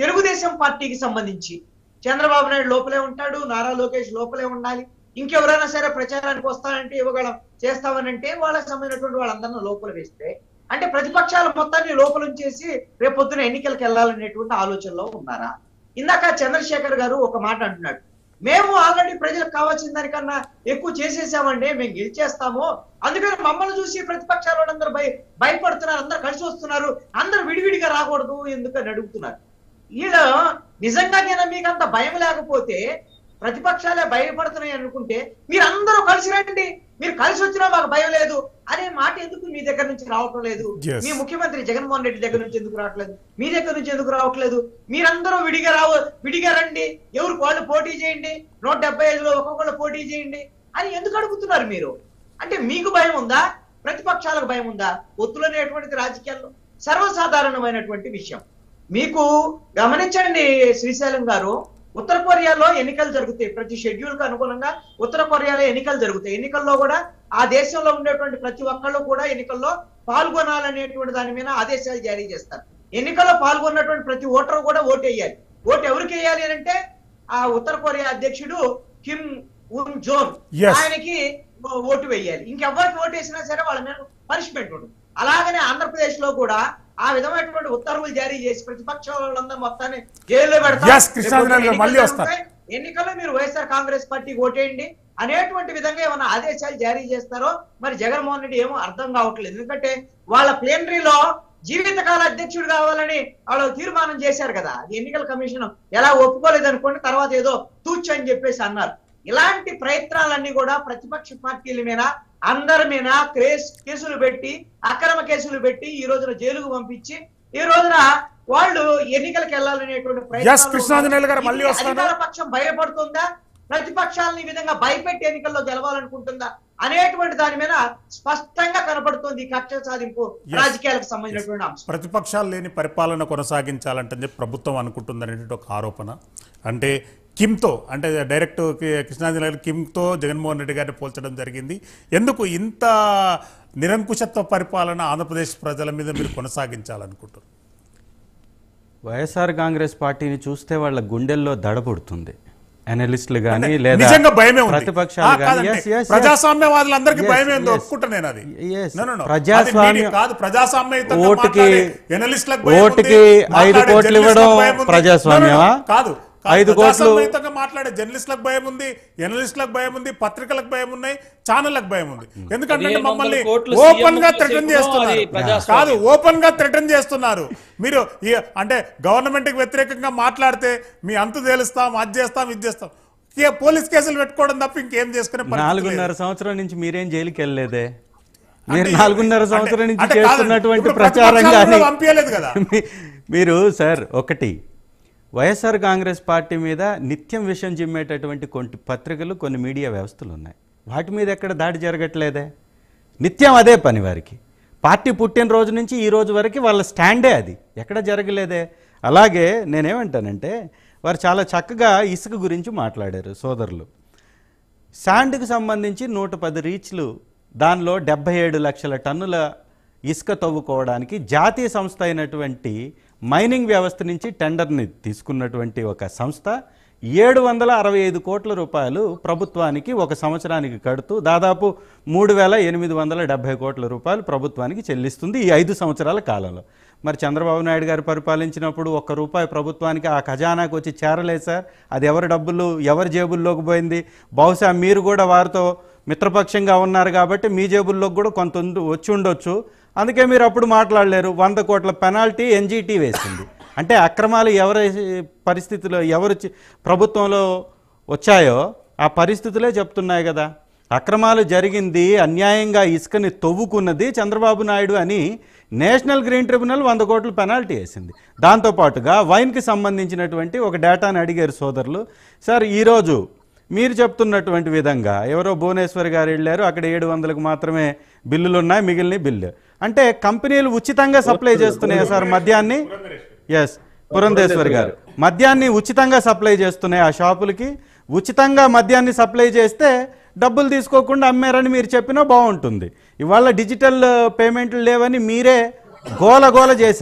తెలుగుదేశం పార్టీకి సంబంధించి చంద్రబాబు నాయుడు లోపలే ఉంటాడు నారా లోకేష్ లోపలే ఉండాలి ఇంకెవరైనా సరే ప్రచారానికి వస్తానంటే ఇవ్వగలం చేస్తామనంటే వాళ్ళకి సంబంధించినటువంటి వాళ్ళందరినీ లోపల వేస్తే అంటే ప్రతిపక్షాల మొత్తాన్ని లోపల ఉంచేసి రేపు పొద్దున ఎన్నికలకు వెళ్ళాలనేటువంటి ఆలోచనలో ఉన్నారా ఇందాక చంద్రశేఖర్ గారు ఒక మాట అంటున్నాడు మేము ఆల్రెడీ ప్రజలకు కావాల్సిన దానికన్నా ఎక్కువ చేసేసామండి మేము గెలిచేస్తాము అందుకని మమ్మల్ని చూసి ప్రతిపక్షాల వాళ్ళందరూ భయ భయపడుతున్నారు అందరు కలిసి వస్తున్నారు అందరు విడివిడిగా రాకూడదు ఎందుకని అడుగుతున్నారు వీళ్ళ నిజంగానే మీకు అంత భయం లేకపోతే ప్రతిపక్షాలే భయపడుతున్నాయి అనుకుంటే మీరు అందరూ కలిసి రండి మీరు కలిసి వచ్చినా మాకు భయం లేదు అనే మాట ఎందుకు మీ దగ్గర నుంచి రావటం లేదు Yes. మీ ముఖ్యమంత్రి జగన్మోహన్ రెడ్డి దగ్గర నుంచి ఎందుకు రావట్లేదు మీ దగ్గర నుంచి ఎందుకు రావట్లేదు మీరందరూ విడిగా రావ విడిగా రండి ఎవరు వాళ్ళు పోటీ చేయండి నూట డెబ్బై ఐదులో ఒక్కొక్కళ్ళు పోటీ చేయండి అని ఎందుకు అడుగుతున్నారు మీరు అంటే మీకు భయం ఉందా ప్రతిపక్షాలకు భయం ఉందా ఒత్తులు అనేటువంటిది రాజకీయాల్లో సర్వసాధారణమైనటువంటి విషయం మీకు గమనించండి శ్రీశైలం గారు ఉత్తర కొరియాలో ఎన్నికలు జరుగుతాయి ప్రతి షెడ్యూల్ కు అనుగుణంగా ఉత్తర కొరియాలో ఎన్నికలు జరుగుతాయి ఎన్నికల్లో కూడా ఆ దేశంలో ఉండేటువంటి ప్రతి ఒక్కళ్ళు కూడా ఎన్నికల్లో పాల్గొనాలనేటువంటి దాని మీద ఆదేశాలు జారీ చేస్తారు ఎన్నికల్లో పాల్గొన్నటువంటి ప్రతి ఓటరు కూడా ఓటు వేయాలి ఓటు ఎవరికి వేయాలి అని అంటే ఆ ఉత్తర కొరియా అధ్యక్షుడు కిమ్ ఉన్ జోన్ Yes. ఆయనకి ఓ- ఓటు వేయాలి ఇంకెవరికి ఓటు వేసినా సరే వాళ్ళ మీద పనిష్మెంట్ ఉండదు అలాగనే ఆంధ్రప్రదేశ్ లో కూడా ఆ విధమైనటువంటి ఉత్తర్వులు జారీ చేసి ప్రతిపక్ష వాళ్ళందరూ మొత్తాన్ని జైల్లో పెడతారు. Yes, కృష్ణాంజనేయులు గారు మళ్ళీ ఎన్నికలు వస్తారు. జరుగుతాయి. ఎన్నికల్లో మీరు వైఎస్ఆర్ కాంగ్రెస్ పార్టీకి ఓటేయండి అనేటువంటి విధంగా ఏమైనా ఆదేశాలు జారీ చేస్తారో మరి జగన్మోహన్ రెడ్డి ఏమో అర్థం కావట్లేదు ఎందుకంటే వాళ్ళ ప్లేనరీలో జీవితకాల అధ్యక్షుడు కావాలని వాళ్ళు తీర్మానం చేశారు కదా అది ఎన్నికల కమిషన్ ఎలా ఒప్పుకోలేదు అనుకోండి తర్వాత ఏదో తూచ్ అని చెప్పేసి అన్నారు ఇలాంటి ప్రయత్నాలన్నీ కూడా ప్రతిపక్ష పార్టీల మీద అందరి మీద క్రేస్ కేసులు పెట్టి అక్రమ కేసులు పెట్టి ఈ రోజున జైలుకు పంపించి ఈ రోజున వాళ్ళు ఎన్నికలకు వెళ్ళాలనేటువంటి Yes, కృష్ణాంజనేయులు గారు మళ్ళీ ఇది వస్తాను. అధికార పక్షం భయపడుతుందా ప్రతిపక్షాలను ఈ విధంగా భయపెట్టి ఎన్నికల్లో గెలవాలనుకుంటుందా అనేటువంటి దాని మీద స్పష్టంగా కనపడుతుంది ఈ కక్ష సాధింపు Yes. రాజకీయాలకు సంబంధించినటువంటి అంశం ప్రతిపక్షాలు లేని పరిపాలన కొనసాగించాలంటే చెప్పి ప్రభుత్వం అనుకుంటుందనేటువంటి ఒక ఆరోపణ అంటే కిమ్తో అంటే డైరెక్ట్ కి- కృష్ణాంజలి కిమ్తో జగన్మోహన్ రెడ్డి గారిని పోల్చడం జరిగింది ఎందుకు ఇంత నిరంకుశత్వ పరిపాలన ఆంధ్రప్రదేశ్ ప్రజల మీద మీరు కొనసాగించాలనుకుంటున్నారు వైఎస్ఆర్ కాంగ్రెస్ పార్టీని చూస్తే వాళ్ళ గుండెల్లో దడపుడుతుంది అనలిస్టులు కానీ లేదా నిజంగా భయమే ఉంది ప్రతిపక్షాలు ఆ, కానీ కాదండి. yes, yes, yes. ప్రజాస్వామ్యవాదులందరికీ Yes, భయమే ఉంది yes. ఒప్పుకుంటా నేను అది Yes. No, no, no. ప్రజాస్వామ్య- అది మీడియా కాదు ప్రజాస్వామ్యయుతంగా ఓటుకి- మాట్లాడే journalistలకు భయం ఉంది, ఓటుకి ఐదు మాట్లాడే కోట్లు journalistలకు ఇవ్వడం భయం ఉంది. ప్రజాస్వామ్యమా? No, no, no. కాదు కాదు. ఐదు కోట్లు- ప్రజాస్వామ్యయుతంగా మాట్లాడే జర్నలిస్టులకు భయం ఉంది ఎనలిస్టులకు భయం ఉంది పత్రికలకు భయం ఉన్నాయి ఛానళ్లకు భయం ఉంది ఎందుకంటే పదిహేను వందల మమ్మల్ని కోట్లు ఓపెన్ గా సీఎం థ్రెటన్ చెప్పడం చేస్తున్నారు అది ప్రజాస్వామ్యం. కాదు ఓపెన్ గా థ్రెటన్ చేస్తున్నారు మీరు ఈ అంటే గవర్నమెంట్ కి వ్యతిరేకంగా మాట్లాడితే మీ అంతు తేలుస్తాం అది చేస్తాం ఇది చేస్తాం కే- పోలీస్ కేసులు పెట్టుకోవడం తప్ప ఇంకేం చేసుకునే పరిస్థితి లేదు. నాలుగున్నర సంవత్సరం నుంచి మీరేం జైలుకి వెళ్ళలేదే మీరు అంటే- నాలుగున్నర అంటే- సంవత్సరం నుంచి అంటే కాదు, చేస్తున్నటువంటి ఇప్పుడు ప్రచారం ప్రతిపక్షాలు కానీ కూడా పంపించలేదు కదా. మీ- మీరు సార్ ఒకటి వైఎస్ఆర్ కాంగ్రెస్ పార్టీ మీద నిత్యం విషయం చిమ్మేటటువంటి కొన్ని పత్రికలు కొన్ని మీడియా వ్యవస్థలు ఉన్నాయి వాటి మీద ఎక్కడ దాడి జరగట్లేదే నిత్యం అదే పని వారికి పార్టీ పుట్టినరోజు నుంచి ఈ రోజు వరకు వాళ్ళ స్టాండే అది ఎక్కడ జరగలేదే అలాగే నేనేమంటానంటే వారు చాలా చక్కగా ఇసుక గురించి మాట్లాడారు సోదరులు శాండ్కి సంబంధించి నూట పది రీచ్లు దానిలో డెబ్బై ఏడు లక్షల టన్నుల ఇసుక తవ్వుకోవడానికి జాతీయ సంస్థ అయినటువంటి మైనింగ్ వ్యవస్థ నుంచి టెండర్ని తీసుకున్నటువంటి ఒక సంస్థ ఏడు వందల అరవై ఐదు కోట్ల రూపాయలు ప్రభుత్వానికి ఒక సంవత్సరానికి కడుతూ దాదాపు మూడు వేల ఎనిమిది వందల డెబ్బై కోట్ల రూపాయలు ప్రభుత్వానికి చెల్లిస్తుంది ఈ ఐదు సంవత్సరాల కాలంలో మరి చంద్రబాబు నాయుడు గారు పరిపాలించినప్పుడు ఒక్క రూపాయి ప్రభుత్వానికి ఆ ఖజానాకు వచ్చి చేరలేదు సార్ అది ఎవరి డబ్బులు ఎవరి జేబుల్లోకి పోయింది బహుశా మీరు కూడా వారితో మిత్రపక్షంగా ఉన్నారు కాబట్టి మీ జేబుల్లోకి కూడా కొంత ఉండు- వచ్చి ఉండొచ్చు అందుకే మీరు అప్పుడు మాట్లాడలేరు వంద కోట్ల పెనాల్టీ ఎన్జీటీ వేసింది అంటే అక్రమాలు ఎవరి పరిస్థితిలో ఎవరు చి- ప్రభుత్వంలో వచ్చాయో ఆ పరిస్థితులే చెప్తున్నాయి కదా అక్రమాలు జరిగింది అన్యాయంగా ఇసుకని తవ్వుకున్నది చంద్రబాబు నాయుడు అని నేషనల్ గ్రీన్ ట్రిబ్యునల్ వంద కోట్ల పెనాల్టీ వేసింది దాంతోపాటుగా వైన్కి సంబంధించినటువంటి ఒక డేటాను అడిగారు సోదరులు సార్ ఈరోజు మీరు చెప్తున్నటువంటి విధంగా ఎవరో భువనేశ్వర్ గారు వెళ్ళారు అక్కడ ఏడు వందలకు మాత్రమే బిల్లులు ఉన్నాయి మిగిలిన బిల్లు అంటే కంపెనీలు ఉచితంగా సప్లై చేస్తున్నాయా సార్ మద్యాన్ని ఎస్ పురంధేశ్వర్ గారు మద్యాన్ని ఉచితంగా సప్లై చేస్తున్నాయి ఆ షాపులకి ఉచితంగా మద్యాన్ని సప్లై చేస్తే డబ్బులు తీసుకోకుండా అమ్మారని మీరు చెప్పినా బాగుంటుంది ఇవాళ డిజిటల్ పేమెంట్లు లేవని మీరే గోల గోల చేశారు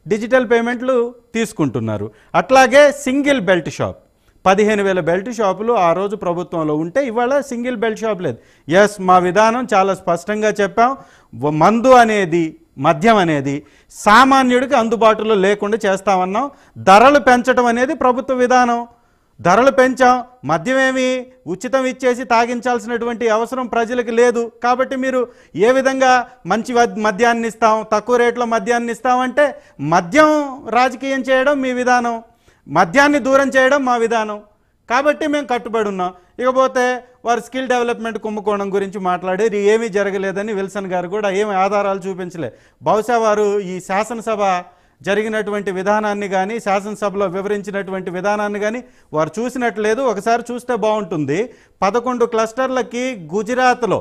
డిజిటల్ పేమెంట్లు తీసుకుంటున్నారు అట్లాగే సింగిల్ బెల్ట్ షాప్ పదిహేను వేల బెల్ట్ షాపులు ఆ రోజు ప్రభుత్వంలో ఉంటే ఇవాళ సింగిల్ బెల్ట్ షాప్ లేదు ఎస్ మా విధానం చాలా స్పష్టంగా చెప్పాం వ- మందు అనేది మద్యం అనేది సామాన్యుడికి అందుబాటులో లేకుండా చేస్తామన్నాం ధరలు పెంచడం అనేది ప్రభుత్వ విధానం ధరలు పెంచాం మద్యం ఏమి ఉచితం ఇచ్చేసి తాగించాల్సినటువంటి అవసరం ప్రజలకు లేదు కాబట్టి మీరు ఏ విధంగా మంచి వద్- మద్యాన్ని ఇస్తాం తక్కువ రేట్లో మద్యాన్ని ఇస్తామంటే మద్యం రాజకీయం చేయడం మీ విధానం మద్యాన్ని దూరం చేయడం మా విధానం కాబట్టి మేము కట్టుబడి ఉన్నాం ఇకపోతే వారు స్కిల్ డెవలప్మెంట్ కుంభకోణం గురించి మాట్లాడారు ఏమీ జరగలేదని విల్సన్ గారు కూడా ఏమి ఆధారాలు చూపించలే బహుశా వారు ఈ శాసనసభ జరిగినటువంటి విధానాన్ని కానీ శాసనసభలో వివరించినటువంటి విధానాన్ని కానీ వారు చూసినట్లేదు ఒకసారి చూస్తే బాగుంటుంది పదకొండు క్లస్టర్లకి గుజరాత్లో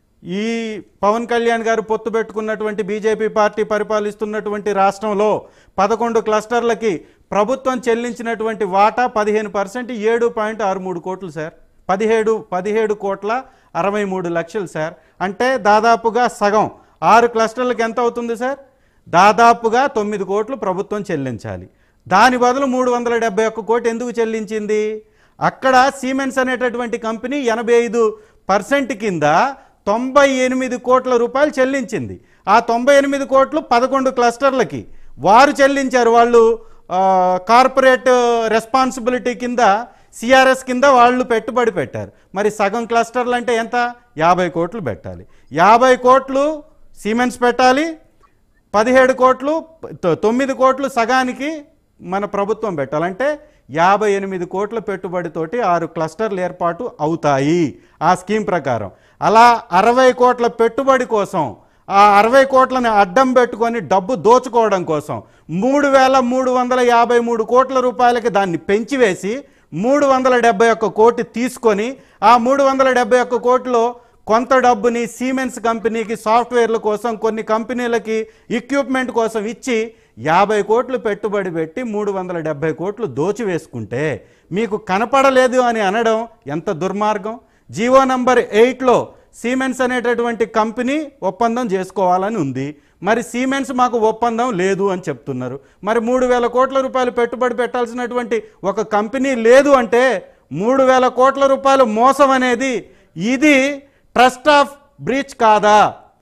ఈ పవన్ కళ్యాణ్ గారు పొత్తు పెట్టుకున్నటువంటి బీజేపీ పార్టీ పరిపాలిస్తున్నటువంటి రాష్ట్రంలో పదకొండు క్లస్టర్లకి ప్రభుత్వం చెల్లించినటువంటి వాటా పదిహేను పర్సెంట్ ఏడు పాయింట్ ఆరు మూడు కోట్లు సార్ పదిహేడు పదిహేడు కోట్ల అరవై మూడు లక్షలు సార్ అంటే దాదాపుగా సగం ఆరు క్లస్టర్లకు ఎంత అవుతుంది సార్ దాదాపుగా తొమ్మిది కోట్లు ప్రభుత్వం చెల్లించాలి దాని బదులు మూడు వందల డెబ్బై ఒక్క కోటి ఎందుకు చెల్లించింది అక్కడ సీమెన్స్ అనేటటువంటి కంపెనీ ఎనభై ఐదు పర్సెంట్ కింద తొంభై ఎనిమిది కోట్ల రూపాయలు చెల్లించింది ఆ తొంభై ఎనిమిది కోట్లు పదకొండు క్లస్టర్లకి వారు చెల్లించారు వాళ్ళు ఆ, కార్పొరేట్ రెస్పాన్సిబిలిటీ కింద సిఆర్ఎస్ కింద వాళ్ళు పెట్టుబడి పెట్టారు మరి సగం క్లస్టర్లు అంటే ఎంత యాభై కోట్లు పెట్టాలి యాభై కోట్లు సిమెంట్స్ పెట్టాలి పదిహేడు కోట్లు తొ- తొమ్మిది కోట్లు సగానికి మన ప్రభుత్వం పెట్టాలంటే యాభై ఎనిమిది కోట్ల పెట్టుబడితోటి ఆరు క్లస్టర్లు ఏర్పాటు అవుతాయి ఆ స్కీమ్ ప్రకారం అలా అరవై కోట్ల పెట్టుబడి కోసం ఆ అరవై కోట్లని అడ్డం పెట్టుకొని డబ్బు దోచుకోవడం కోసం మూడు వేల మూడు వందల యాభై మూడు కోట్ల రూపాయలకి దాన్ని పెంచివేసి మూడు వందల డెబ్బై ఒక్క కోటి తీసుకొని ఆ మూడు వందల డెబ్బై ఒక్క కోటిలో కొంత డబ్బుని సీమెన్స్ కంపెనీకి సాఫ్ట్వేర్ల కోసం కొన్ని కంపెనీలకి ఎక్విప్మెంట్ కోసం ఇచ్చి యాభై కోట్లు పెట్టుబడి పెట్టి మూడు వందల డెబ్బై కోట్లు దోచివేసుకుంటే మీకు కనపడలేదు అని అనడం ఎంత దుర్మార్గం జీవో నంబర్ ఎయిట్లో సీమెన్స్ అనేటటువంటి కంపెనీ ఒప్పందం చేసుకోవాలని ఉంది మరి సీమెన్స్ మాకు ఒప్పందం లేదు అని చెప్తున్నారు మరి మూడు వేల కోట్ల రూపాయలు పెట్టుబడి పెట్టాల్సినటువంటి ఒక కంపెనీ లేదు అంటే మూడు వేల కోట్ల రూపాయలు మోసం అనేది ఇది ట్రస్ట్ ఆఫ్ బ్రీచ్ కాదా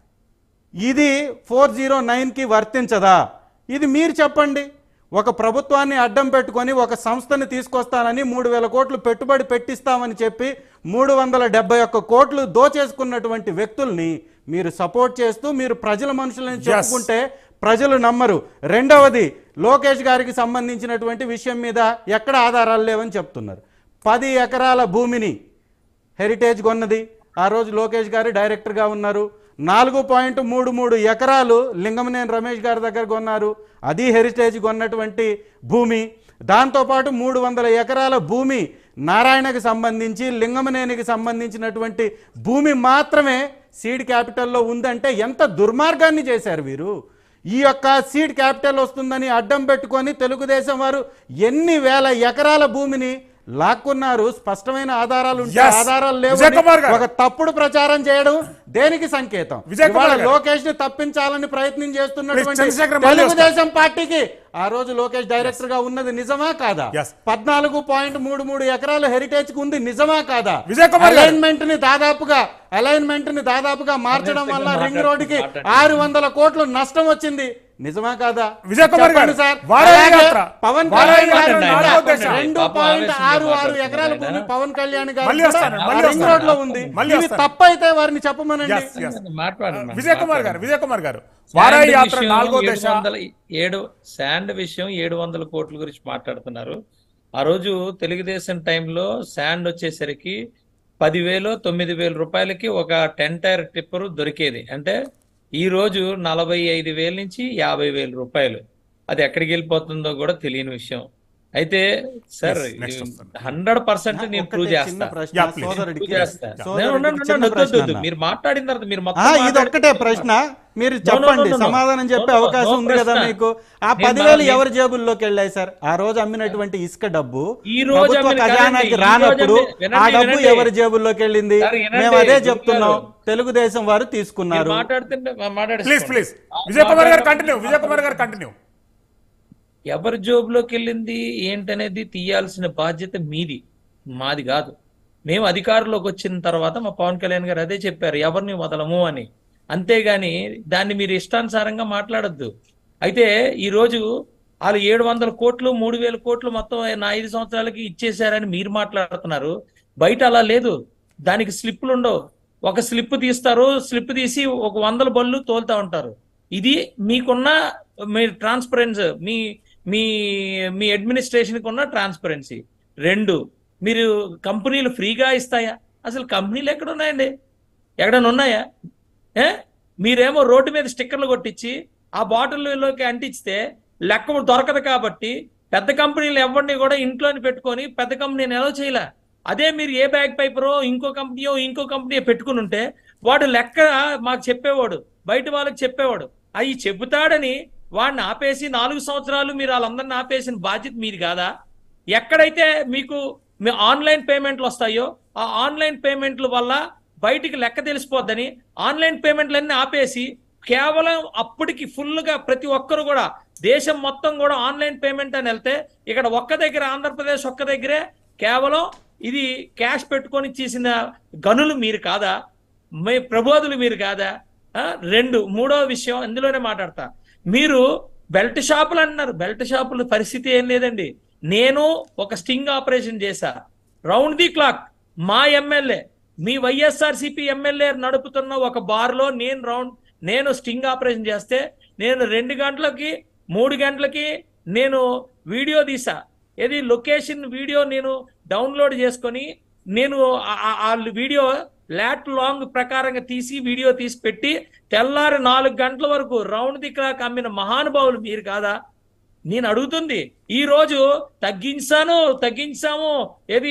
ఇది ఫోర్ జీరో నైన్కి వర్తించదా ఇది మీరు చెప్పండి ఒక ప్రభుత్వాన్ని అడ్డం పెట్టుకొని ఒక సంస్థని తీసుకొస్తానని మూడు వేల కోట్లు పెట్టుబడి పెట్టిస్తామని చెప్పి మూడు వందల డెబ్బై ఒక్క కోట్లు దోచేసుకున్నటువంటి వ్యక్తుల్ని మీరు సపోర్ట్ చేస్తూ మీరు ప్రజల మనుషులని చెప్పుకుంటే ప్రజలు నమ్మరు రెండవది లోకేష్ గారికి సంబంధించినటువంటి విషయం మీద ఎక్కడ ఆధారాలు లేవని చెప్తున్నారు పది ఎకరాల భూమిని హెరిటేజ్ కొన్నది ఆ రోజు లోకేష్ గారు డైరెక్టర్గా ఉన్నారు నాలుగు పాయింట్ మూడు మూడు ఎకరాలు లింగమనేని రమేష్ గారి దగ్గర కొన్నారు అది హెరిటేజ్ కొన్నటువంటి భూమి దాంతోపాటు మూడు వందల ఎకరాల భూమి నారాయణకి సంబంధించి లింగమనేనికి సంబంధించినటువంటి భూమి మాత్రమే సీడ్ క్యాపిటల్లో ఉందంటే ఎంత దుర్మార్గాన్ని చేశారు వీరు ఈ యొక్క సీడ్ క్యాపిటల్ వస్తుందని అడ్డం పెట్టుకొని తెలుగుదేశం వారు ఎన్ని వేల ఎకరాల భూమిని లాక్కున్నారు స్పష్టమైన ఆధారాలు ఉంటే Yes. ఆధారాలు లేవు విజయ్ కుమార్ గారు. ఒక తప్పుడు ప్రచారం చేయడం దేనికి సంకేతం విజయ్ కుమార్ ఇవాళ గారు. లోకేష్ ని తప్పించాలని ప్రయత్నం Please, చేస్తున్నటువంటి చంద్రశేఖర్ మళ్ళీ తెలుగుదేశం పార్టీకి ఆ రోజు లోకేష్ డైరెక్టర్ గా ఉన్నది నిజమా కాదా Yes. పద్నాలుగు పాయింట్ మూడు మూడు ఎకరాలు హెరిటేజ్ కు ఉంది నిజమా కాదా విజయ్ కుమార్ గారు. అలైన్మెంట్ ని దాదాపుగా అలైన్మెంట్ ని దాదాపుగా మార్చడం వల్ల రింగ్ రోడ్డుకి ఆరు వందల కోట్లు నష్టం వచ్చింది నిజమా కాదా విజయ్ కుమార్ చెప్పండి గారు, సార్ వారాహి అలాగే యాత్ర. పవన్ వారాహి కళ్యాణ్ గారు యాత్ర కూడా నాలుగో దశ. రెండు పాపం పాయింట్ ఆవేశంగా ఆరు ఆరు మాట్లాడుతున్నాడు ఎకరాల ఆయన. భూమి పవన్ కళ్యాణ్ గారు మళ్ళీ కూడా వస్తాను, మళ్ళీ రింగ్ వస్తాను. రోడ్ లో ఉంది మళ్ళీ ఇది వస్తాను. తప్పైతే వారిని చెప్పమనండి Yes, yes. మాట్లాడండి విజయ్ కుమార్ గారు విజయ్ కుమార్ గారు వారాయి శాండ్ యాత్ర విషయం నాలుగో ఏడు దశ వందల ఏడు శాండ్ విషయం ఏడు వందల కోట్ల గురించి మాట్లాడుతున్నారు ఆ రోజు తెలుగుదేశం టైంలో శాండ్ వచ్చేసరికి పదివేలు తొమ్మిది వేల రూపాయలకి ఒక టెన్ టైర్ టిప్పర్ దొరికేది అంటే ఈ రోజు నలభై ఐదు వేల నుంచి యాభై వేల రూపాయలు అది ఎక్కడికి వెళ్ళిపోతుందో కూడా తెలియని విషయం అయితే సార్ Yes, next వస్తాను. హండ్రెడ్ పర్సెంట్ నేను ఒక్కటే ప్రూవ్ చిన్న చేస్తా ప్రశ్న Yeah, please. సోదరుడికి ప్రూవ్ చేస్తా సోదరుడికి నేను ఉండండి, చిన్న ఉండండి, వద్దు, ప్రశ్న వద్దు. అన్న. మీరు మాట్లాడిన తర్వాత మీరు ఆ, మొత్తం ఇది మాట్లాడితే ఒక్కటే ప్రశ్న మీరు No, no, చెప్పండి no, no, no. సమాధానం చెప్పే No, no, అవకాశం no ఉంది కదా ప్రశ్న. మీకు ఆ నేను పదివేలు నా- ఎవరి జేబుల్లోకి వెళ్ళాయి సార్ ఆ రోజు అమ్మినటువంటి ఇసుక డబ్బు ఈ రోజు ప్రభుత్వ అమ్మిన ఖజానాకి కాదండి, ఈ రానప్పుడు రోజు అమ్మిన- ఆ వినండి, డబ్బు వినండి. ఎవరి జేబుల్లోకి వెళ్ళింది సార్, వినండి, మేము అదే గురుగారు. చెప్తున్నాం తెలుగుదేశం వారు మీరు తీసుకున్నారు మాట్లాడుతుంటే మా- మాట్లాడేసుకోండి. ప్లీజ్ ప్లీజ్ విజయ్ కుమార్ గారు కంటిన్యూ విజయ్ కుమార్ గారు కంటిన్యూ ఎవరి జోబులోకి వెళ్ళింది ఏంటనేది తీయాల్సిన బాధ్యత మీది మాది కాదు మేము అధికారంలోకి వచ్చిన తర్వాత మా పవన్ కళ్యాణ్ గారు అదే చెప్పారు ఎవరిని వదలము అని అంతేగాని దాన్ని మీరు ఇష్టానుసారంగా మాట్లాడొద్దు అయితే ఈ రోజు వాళ్ళు ఏడు వందల కోట్లు మూడు వేల కోట్లు మొత్తం నా ఐదు సంవత్సరాలకి ఇచ్చేశారని మీరు మాట్లాడుతున్నారు బయట అలా లేదు దానికి స్లిప్పులు ఉండవు ఒక స్లిప్ తీస్తారు స్లిప్ తీసి ఒక వందల బళ్ళు తోలుతా ఉంటారు ఇది మీకున్న మీ ట్రాన్స్పరెన్స్ మీ మీ మీ అడ్మినిస్ట్రేషన్కి ఉన్న ట్రాన్స్పరెన్సీ రెండు మీరు కంపెనీలు ఫ్రీగా ఇస్తాయా అసలు కంపెనీలు ఎక్కడ ఉన్నాయండి ఎక్కడైనా ఉన్నాయా ఏ మీరేమో రోడ్డు మీద స్టిక్కర్లు కొట్టించి ఆ బాటిల్లోకి అంటించితే లెక్క దొరకదు కాబట్టి పెద్ద కంపెనీలు ఎవరిని కూడా ఇంట్లోని పెట్టుకొని పెద్ద కంపెనీని ఎలా చేయలే అదే మీరు ఏ బ్యాగ్ పైపరో ఇంకో కంపెనీయో ఇంకో కంపెనీ పెట్టుకుని ఉంటే వాడు లెక్క మాకు చెప్పేవాడు బయట వాళ్ళకి చెప్పేవాడు అవి చెబుతాడని వాడిని ఆపేసి నాలుగు సంవత్సరాలు మీరు వాళ్ళందరిని ఆపేసిన బాధ్యత మీది కాదా ఎక్కడైతే మీకు మీ ఆన్లైన్ పేమెంట్లు వస్తాయో ఆ ఆన్లైన్ పేమెంట్ల వల్ల బయటికి లెక్క తెలిసిపోద్దని ఆన్లైన్ పేమెంట్లన్నీ ఆపేసి కేవలం అప్పటికి ఫుల్గా ప్రతి ఒక్కరు కూడా దేశం మొత్తం కూడా ఆన్లైన్ పేమెంట్ అని వెళ్తే ఇక్కడ ఒక్క దగ్గర ఆంధ్రప్రదేశ్ ఒక్క దగ్గరే కేవలం ఇది క్యాష్ పెట్టుకొని చేసిన గనులు మీరు కాదా మీ ప్రబోధులు మీరు కాదా ఆ, రెండు మూడో విషయం ఇందులోనే మాట్లాడతా మీరు బెల్ట్ షాపులు అంటున్నారు బెల్ట్ షాపుల పరిస్థితి ఏం లేదండి నేను ఒక స్టింగ్ ఆపరేషన్ చేశా రౌండ్ ది క్లాక్ మా ఎమ్మెల్యే మీ వైఎస్ఆర్సిపి ఎమ్మెల్యే నడుపుతున్న ఒక బార్లో నేను రౌండ్ నేను స్టింగ్ ఆపరేషన్ చేస్తే నేను రెండు గంటలకి మూడు గంటలకి నేను వీడియో తీసా ఏది లొకేషన్ వీడియో నేను డౌన్లోడ్ చేసుకొని నేను ఆ- ఆ- ఆ వీడియో లాట్ లాంగ్ ప్రకారంగా తీసి వీడియో తీసి పెట్టి తెల్లారి నాలుగు గంటల వరకు రౌండ్ ది క్లాక్ అమ్మిన మహానుభావులు మీరు కాదా నేను అడుగుతుంది ఈ రోజు తగ్గించాను తగ్గించాము ఏది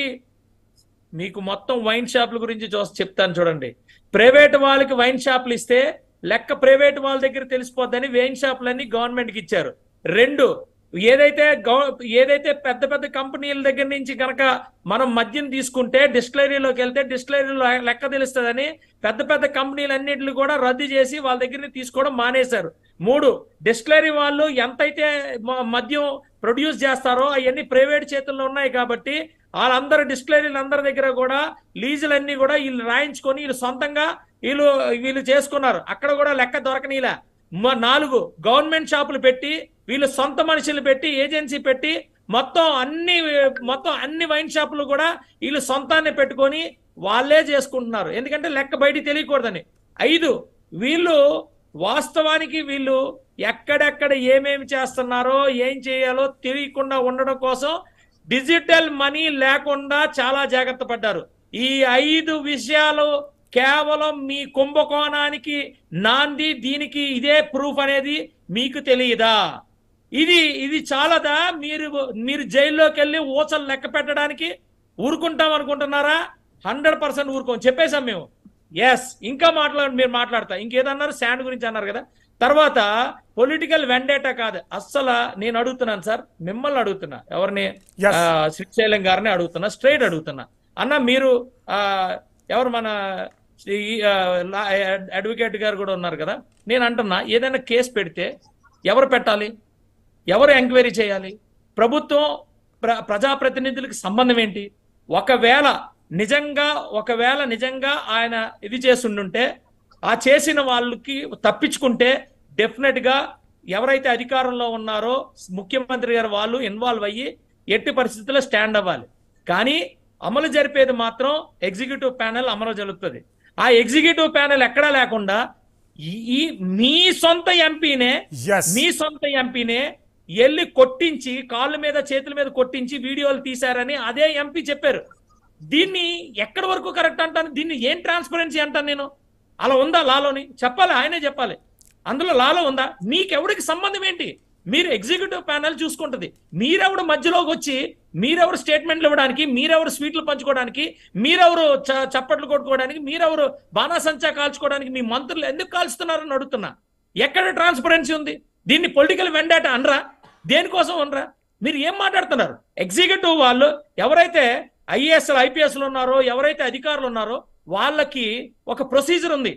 మీకు మొత్తం వైన్ షాపుల గురించి చూసి చెప్తాను చూడండి ప్రైవేట్ వాళ్ళకి వైన్ షాపులు ఇస్తే లెక్క ప్రైవేట్ వాళ్ళ దగ్గర తెలిసిపోద్దని వైన్ షాపులన్నీ గవర్నమెంట్కి ఇచ్చారు రెండు ఏదైతే గవ- ఏదైతే పెద్ద పెద్ద కంపెనీల దగ్గర నుంచి కనుక మనం మద్యం తీసుకుంటే డిస్టిలరీలోకి వెళ్తే డిస్టిలరీలో లెక్క తెలుస్తుందని పెద్ద పెద్ద కంపెనీలన్నింటిని కూడా రద్దు చేసి వాళ్ళ దగ్గర నుంచి తీసుకోవడం మానేశారు మూడు డిస్టిలరీ వాళ్ళు ఎంతైతే మ- మద్యం ప్రొడ్యూస్ చేస్తారో అవన్నీ ప్రైవేట్ చేతుల్లో ఉన్నాయి కాబట్టి వాళ్ళందరూ డిస్టిలరీలు అందరి దగ్గర కూడా లీజులన్నీ కూడా వీళ్ళు రాయించుకొని వీళ్ళు సొంతంగా వీళ్ళు వీళ్ళు చేసుకున్నారు అక్కడ కూడా లెక్క దొరకనీలా మ- నాలుగు గవర్నమెంట్ షాపులు పెట్టి వీళ్ళు సొంత మనుషులు పెట్టి ఏజెన్సీ పెట్టి మొత్తం అన్ని మొత్తం అన్ని వైన్ షాపులు కూడా వీళ్ళు సొంతాన్ని పెట్టుకొని వాళ్ళే చేసుకుంటున్నారు ఎందుకంటే లెక్క బయటికి తెలియకూడదని ఐదు వీళ్ళు వాస్తవానికి వీళ్ళు ఎక్కడెక్కడ ఏమేమి చేస్తున్నారో ఏం చేయాలో తెలియకుండా ఉండడం కోసం డిజిటల్ మనీ లేకుండా చాలా జాగ్రత్త పడ్డారు ఈ ఐదు విషయాలు కేవలం మీ కుంభకోణానికి నాంది దీనికి ఇదే ప్రూఫ్ అనేది మీకు తెలియదా ఇది ఇది చాలదా మీరు మీరు జైల్లోకి వెళ్ళి ఊచలు లెక్క పెట్టడానికి ఊరుకుంటాం అనుకుంటున్నారా హండ్రెడ్ పర్సెంట్ ఊరుకోం చెప్పేశాం మేము ఎస్ ఇంకా మాట్లాడు మీరు మాట్లాడతా ఇంకేదన్నారు శాండ్ గురించి అన్నారు కదా తర్వాత పొలిటికల్ వెండేటా కాదు అస్సలు నేను అడుగుతున్నాను సార్ మిమ్మల్ని అడుగుతున్నా ఎవరిని Yes. ఆ, శ్రీశైలం గారిని అడుగుతున్నా స్ట్రైట్ అడుగుతున్నా అన్న మీరు ఆ, ఎవరు మన ఈ, ఆ, లా- అడ్వకేట్ గారు కూడా ఉన్నారు కదా నేను అంటున్నా ఏదైనా కేసు పెడితే ఎవరు పెట్టాలి ఎవరు ఎంక్వైరీ చేయాలి ప్రభుత్వం ప్ర ప్రజాప్రతినిధులకు సంబంధం ఏంటి ఒకవేళ నిజంగా ఒకవేళ నిజంగా ఆయన ఇది చేస్తుండుంటే ఆ చేసిన వాళ్ళకి తప్పించుకుంటే డెఫినెట్ గా ఎవరైతే అధికారంలో ఉన్నారో ముఖ్యమంత్రి గారు వాళ్ళు ఇన్వాల్వ్ అయ్యి ఎట్టి పరిస్థితుల్లో స్టాండ్ అవ్వాలి కానీ అమలు జరిపేది మాత్రం ఎగ్జిక్యూటివ్ ప్యానెల్ అమలు జరుగుతుంది ఆ ఎగ్జిక్యూటివ్ ప్యానెల్ ఎక్కడా లేకుండా ఈ- ఈ మీ సొంత ఎంపీనే Yes. మీ సొంత ఎంపీనే వెళ్ళి కొట్టించి కాళ్ళ మీద చేతుల మీద కొట్టించి వీడియోలు తీశారని అదే ఎంపీ చెప్పారు దీన్ని ఎక్కడి వరకు కరెక్ట్ అంటాను దీన్ని ఏం ట్రాన్స్పరెన్సీ అంటాను నేను అలా ఉందా లాలోని చెప్పాలి ఆయనే చెప్పాలి అందులో లాలో ఉందా మీకెవడికి సంబంధం ఏంటి మీరు ఎగ్జిక్యూటివ్ ప్యానెల్ చూసుకుంటది మీరెవడు మధ్యలోకి వచ్చి మీరెవరు స్టేట్మెంట్లు ఇవ్వడానికి మీరెవరు స్వీట్లు పంచుకోవడానికి మీరెవరు చ- చప్పట్లు కొట్టుకోవడానికి మీరెవరు బాణాసంచా కాల్చుకోవడానికి మీ మంత్రులు ఎందుకు కాల్చుతున్నారని అడుగుతున్నా ఎక్కడ ట్రాన్స్పరెన్సీ ఉంది దీన్ని పొలిటికల్ వెండాట అనరా దేనికోసం అనరా మీరు ఏం మాట్లాడుతున్నారు ఎగ్జిక్యూటివ్ వాళ్ళు ఎవరైతే ఐఏఎస్ ఐపీఎస్లు ఉన్నారో ఎవరైతే అధికారులు ఉన్నారో వాళ్ళకి ఒక ప్రొసీజర్ ఉంది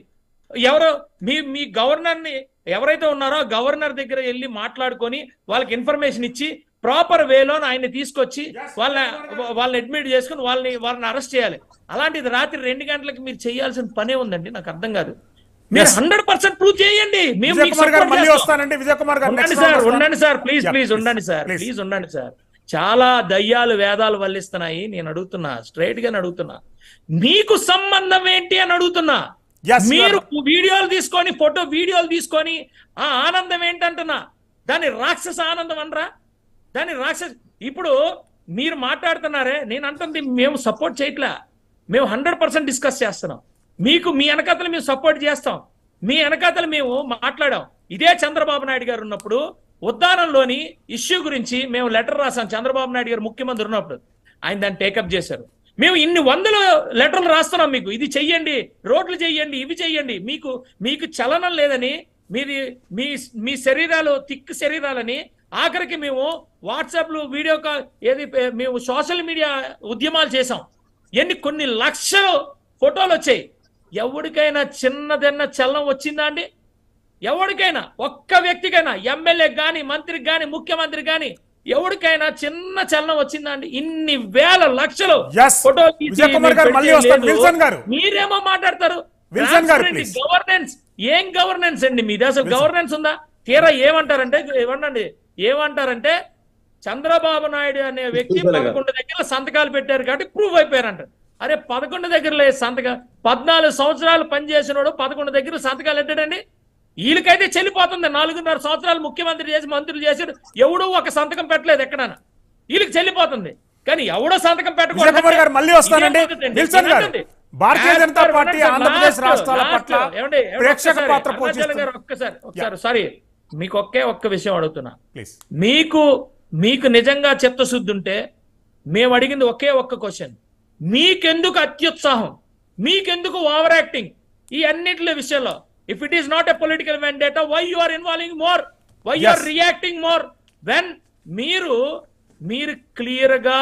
ఎవరో మీ మీ గవర్నర్ ని ఎవరైతే ఉన్నారో ఆ గవర్నర్ దగ్గర వెళ్ళి మాట్లాడుకొని వాళ్ళకి ఇన్ఫర్మేషన్ ఇచ్చి ప్రాపర్ వేలో ఆయన్ని తీసుకొచ్చి వాళ్ళ వాళ్ళని అడ్మిట్ చేసుకుని వాళ్ళని వాళ్ళని అరెస్ట్ చేయాలి అలాంటిది రాత్రి రెండు గంటలకు మీరు చేయాల్సిన పనే ఉందండి నాకు అర్థం కాదు మీరు హండ్రెడ్ పర్సెంట్ ప్రూవ్ చేయండి మేము విజయ్ మీకు కుమార్ గారు support మళ్ళీ చేస్తాం. వస్తానండి విజయ్ కుమార్ గారు ఉండండి next సార్ round వస్తాను. ఉండండి sir please Yeah, please please. ఉండండి సార్ Please. ప్లీజ్ ఉండండి సార్ చాలా దయ్యాలు వేదాలు వల్లిస్తున్నాయి నేను అడుగుతున్నా స్ట్రైట్ గా అడుగుతున్నా మీకు సంబంధం ఏంటి అని అడుగుతున్నా Yes, you మీరు are- వీడియోలు తీసుకొని ఫోటో వీడియోలు తీసుకొని ఆ ఆనందం ఏంటంటున్నా దాన్ని రాక్షస ఆనందం అనరా దాన్ని రాక్షస ఇప్పుడు మీరు మాట్లాడుతున్నారే నేను అంటుంది మేము సపోర్ట్ చేయట్లే మేము హండ్రెడ్ పర్సెంట్ డిస్కస్ చేస్తున్నాం మీకు మీ వెనకాతలు మేము సపోర్ట్ చేస్తాం మీ వెనకాతలు మేము మాట్లాడాం ఇదే చంద్రబాబు నాయుడు గారు ఉన్నప్పుడు ఉద్దానంలోని ఇష్యూ గురించి మేము లెటర్ రాసాం చంద్రబాబు నాయుడు గారు ముఖ్యమంత్రి ఉన్నప్పుడు ఆయన దాన్ని టేకప్ చేశారు మేము ఇన్ని వందల లెటర్లు రాస్తున్నాం మీకు ఇది చెయ్యండి రోడ్లు చెయ్యండి ఇవి చెయ్యండి మీకు మీకు చలనం లేదని మీది మీ మీ శరీరాలు తిక్కు శరీరాలని ఆఖరికి మేము వాట్సాప్లు వీడియో కాల్ ఏది పే- మేము సోషల్ మీడియా ఉద్యమాలు చేసాం ఎన్ని కొన్ని లక్షలు ఫోటోలు వచ్చాయి ఎవరికైనా చిన్నదన్న చలనం వచ్చిందా అండి ఎవరికైనా ఒక్క వ్యక్తికైనా ఎమ్మెల్యే గాని మంత్రికి గాని ముఖ్యమంత్రి గాని ఎవరికైనా చిన్న చలనం వచ్చిందా అండి ఇన్ని వేల లక్షలు Yes. ఫోటోలు తీసి విజయ్ కుమార్ గారు మీరు మళ్ళీ పెట్టే వస్తారు. లేదు. విల్సన్ గారు. మీరేమో మాట్లాడతారు విల్సన్ గారు, please. గవర్నెన్స్ ఏం గవర్నెన్స్ అండి మీది అసలు గవర్నెన్స్ ఉందా తీరా ఏమంటారంటే ఏమనండి ఏమంటారంటే చంద్రబాబు నాయుడు అనే వ్యక్తి విల్సన్ గారు. పదకొండు దగ్గర సంతకాలు పెట్టారు కాబట్టి ప్రూవ్ అయిపోయారంట అరే పదకొండు దగ్గర లేదు సంతకం పద్నాలుగు సంవత్సరాలు పనిచేసినోడు పదకొండు దగ్గర సంతకాలు పెట్టాడండి వీళ్ళకైతే చెల్లిపోతుంది నాలుగున్నర సంవత్సరాలు ముఖ్యమంత్రి చేసి మంత్రులు చేశారు ఎవడో ఒక సంతకం పెట్టలేదు ఎక్కడన్నా వీళ్ళకి చెల్లిపోతుంది కానీ ఎవడో సంతకం విజయ్ కుమార్ గారు మళ్ళీ వస్తానండి విల్సన్ గారు భారతీయ జనతా పార్టీ ఆంధ్రప్రదేశ్ రాష్ట్రాల పట్ల ప్రేక్షక పాత్ర పోషిస్తుంది ఒక్కసారి ఒకసారి సారీ మీకు ఒకే ఒక్క విషయం అడుగుతున్నా ప్లీజ్ మీకు మీకు నిజంగా చిత్తశుద్ధి ఉంటే మేము అడిగింది ఒకే ఒక్క క్వశ్చన్ మీకెందుకు అత్యుత్సాహం మీకెందుకు ఓవర్ యాక్టింగ్ ఈ అన్నిటి విషయంలో if it is not a political data why you are involving more why you are Yes. Reacting more when మీరు మీరు క్లియర్ గా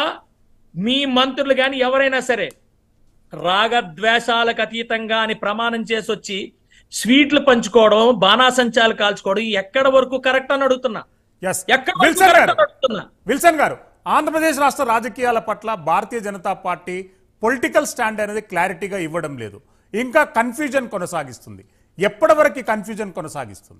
మీ మంత్రులు కానీ ఎవరైనా సరే రాగద్వేషాలకు అతీతంగా అని ప్రమాణం చేసి వచ్చి స్వీట్లు పంచుకోవడం బాణాసంచాలు కాల్చుకోవడం ఎక్కడ వరకు కరెక్ట్ అని అడుగుతున్నా ఎస్ ఎక్కడ వరకు విల్సన్ correct గారు అని అడుగుతున్నా విల్సన్ గారు ఆంధ్రప్రదేశ్ రాష్ట్ర రాజకీయాల పట్ల Bharatiya Janata Party political stand అనేది క్లారిటీగా ఇవ్వడం లేదు ఇంకా కన్ఫ్యూజన్ కొనసాగిస్తుంది ఎప్పటి వరకు కన్ఫ్యూజన్ కొనసాగిస్తుంది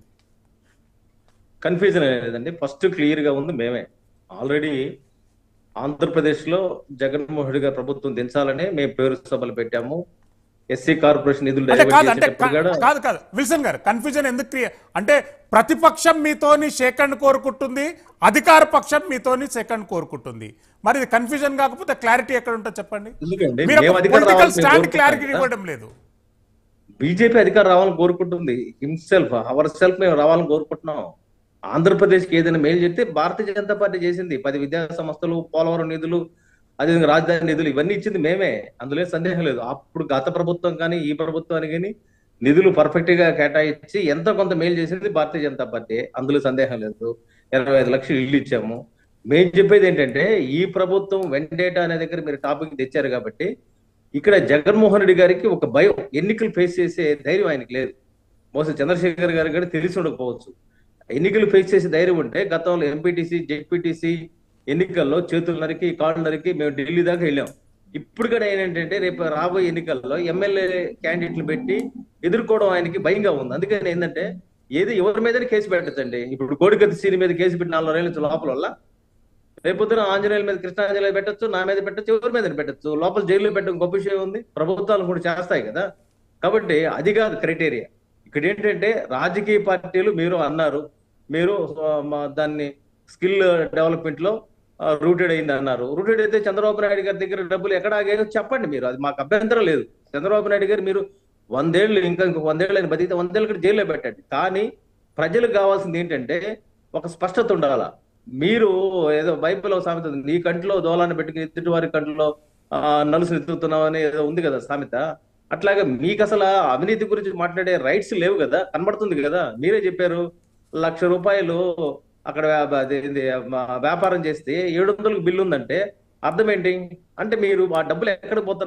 కన్ఫ్యూజన్ లేదండి ఫస్ట్ క్లియర్ గా ఉంది మేమే ఆల్రెడీ ఆంధ్రప్రదేశ్ లో జగన్మోహన్ రెడ్డి గారి ప్రభుత్వం దించాలని మేము పేరు సభలు పెట్టాము ఎస్సీ కార్పొరేషన్ నిధులు అంటే డైవర్ట్ కాదు అంటే చేసేటప్పుడు కూడా కా- కాదు కాదు విల్సన్ గారు కన్ఫ్యూజన్ ఎందుకు క్రియ అంటే ప్రతిపక్షం మీతోని సెకండ్ కోరుకుంటుంది అధికార పక్షం మీతోని సెకండ్ కోరుకుంటుంది మరి ఇది కన్ఫ్యూజన్ కాకపోతే క్లారిటీ ఎక్కడ ఉంటుందో చెప్పండి ఎందుకండి మీరు మేము అధికారం పొలిటికల్ రావాలని స్టాండ్ మేము క్లారిటీ కోరుకుంటాం ఇవ్వడం లేదు బీజేపీ అధికారం రావాలని కోరుకుంటుంది హిమ్సెల్ఫ్ అవర్ సెల్ఫ్ మేము రావాలని కోరుకుంటున్నాం ఆంధ్రప్రదేశ్కి ఏదైనా మేలు చెప్తే భారతీయ జనతా పార్టీ చేసింది పది విద్యా సంస్థలు పోలవరం నిధులు అదేవిధంగా రాజధాని నిధులు ఇవన్నీ ఇచ్చింది మేమే అందులో ఏం సందేహం లేదు అప్పుడు గత ప్రభుత్వం కానీ ఈ ప్రభుత్వానికి కానీ నిధులు పర్ఫెక్ట్ గా కేటాయించి ఎంతో కొంత మేలు చేసింది భారతీయ జనతా పార్టీ అందులో సందేహం లేదు ఇరవై ఐదు లక్షలు ఇల్లు ఇచ్చాము మేము చెప్పేది ఏంటంటే ఈ ప్రభుత్వం వెండేటా అనే దగ్గర మీరు టాపిక్ తెచ్చారు కాబట్టి ఇక్కడ జగన్మోహన్ రెడ్డి గారికి ఒక భయం ఎన్నికలు ఫేస్ చేసే ధైర్యం ఆయనకి లేదు బహుశా చంద్రశేఖర్ గారికి కూడా తెలిసి ఉండకపోవచ్చు ఎన్నికలు ఫేస్ చేసే ధైర్యం ఉంటే గతంలో ఎంపీటీసీ జెడ్పీటీసీ ఎన్నికల్లో చేతులు నరికి కాళ్ళు నరికి మేము ఢిల్లీ దాకా వెళ్ళాం ఇప్పుడు కూడా ఏంటంటే రేపు రాబోయే ఎన్నికల్లో ఎమ్మెల్యే క్యాండిడేట్లు పెట్టి ఎదుర్కోవడం ఆయనకి భయంగా ఉంది అందుకని ఏంటంటే ఏది ఎవరి మీదనే కేసు పెట్టచ్చండి ఇప్పుడు కోడికత్తి సీని మీద కేసు పెట్టి నాలుగు రోజుల నుంచి లోపల వల్ల రేపొద్దున ఆంజనేయుల మీద కృష్ణాంజనేయులు పెట్టచ్చు నా మీద పెట్టచ్చు ఎవరి మీద పెట్టచ్చు లోపల జైల్లో పెట్టడం గొప్ప విషయం ఉంది ప్రభుత్వాలు కూడా చేస్తాయి కదా కాబట్టి అది కాదు క్రైటీరియా ఇక్కడ ఏంటంటే రాజకీయ పార్టీలు మీరు అన్నారు మీరు ఆ, మా దాన్ని స్కిల్ డెవలప్మెంట్ లో రూటెడ్ అయింది అన్నారు రూటెడ్ అయితే చంద్రబాబు నాయుడు గారి దగ్గర డబ్బులు ఎక్కడ ఆగాయో చెప్పండి మీరు అది మాకు అభ్యంతరం లేదు చంద్రబాబు నాయుడు గారు మీరు వందేళ్ళు ఇంకా ఇంకొక వందేళ్ళు ఆయన బతికితే వందేళ్ళు కూడా జైల్లో పెట్టండి కానీ ప్రజలకు కావాల్సింది ఏంటంటే ఒక స్పష్టత ఉండాల మీరు ఏదో బైబిల్ ఒక సామెత ఉంది నీ కంట్లో దోలాన్ని పెట్టుకుని ఎత్తుటి వారి కంట్లో ఆ, నలుసుని ఎత్తుతున్నావు అని ఏదో ఉంది కదా సామెత అట్లాగే మీకు అసలు ఆ అవినీతి గురించి మాట్లాడే రైట్స్ లేవు కదా కనబడుతుంది కదా మీరే చెప్పారు లక్ష రూపాయలు అక్కడ వ్యా- అదేంది, మా వ్యాపారం చేస్తే ఏడు వందలకు బిల్లు ఉందంటే అర్థం ఏంటి అంటే మీరు ఆ డబ్బులు ఎక్కడ పోతున్నాయి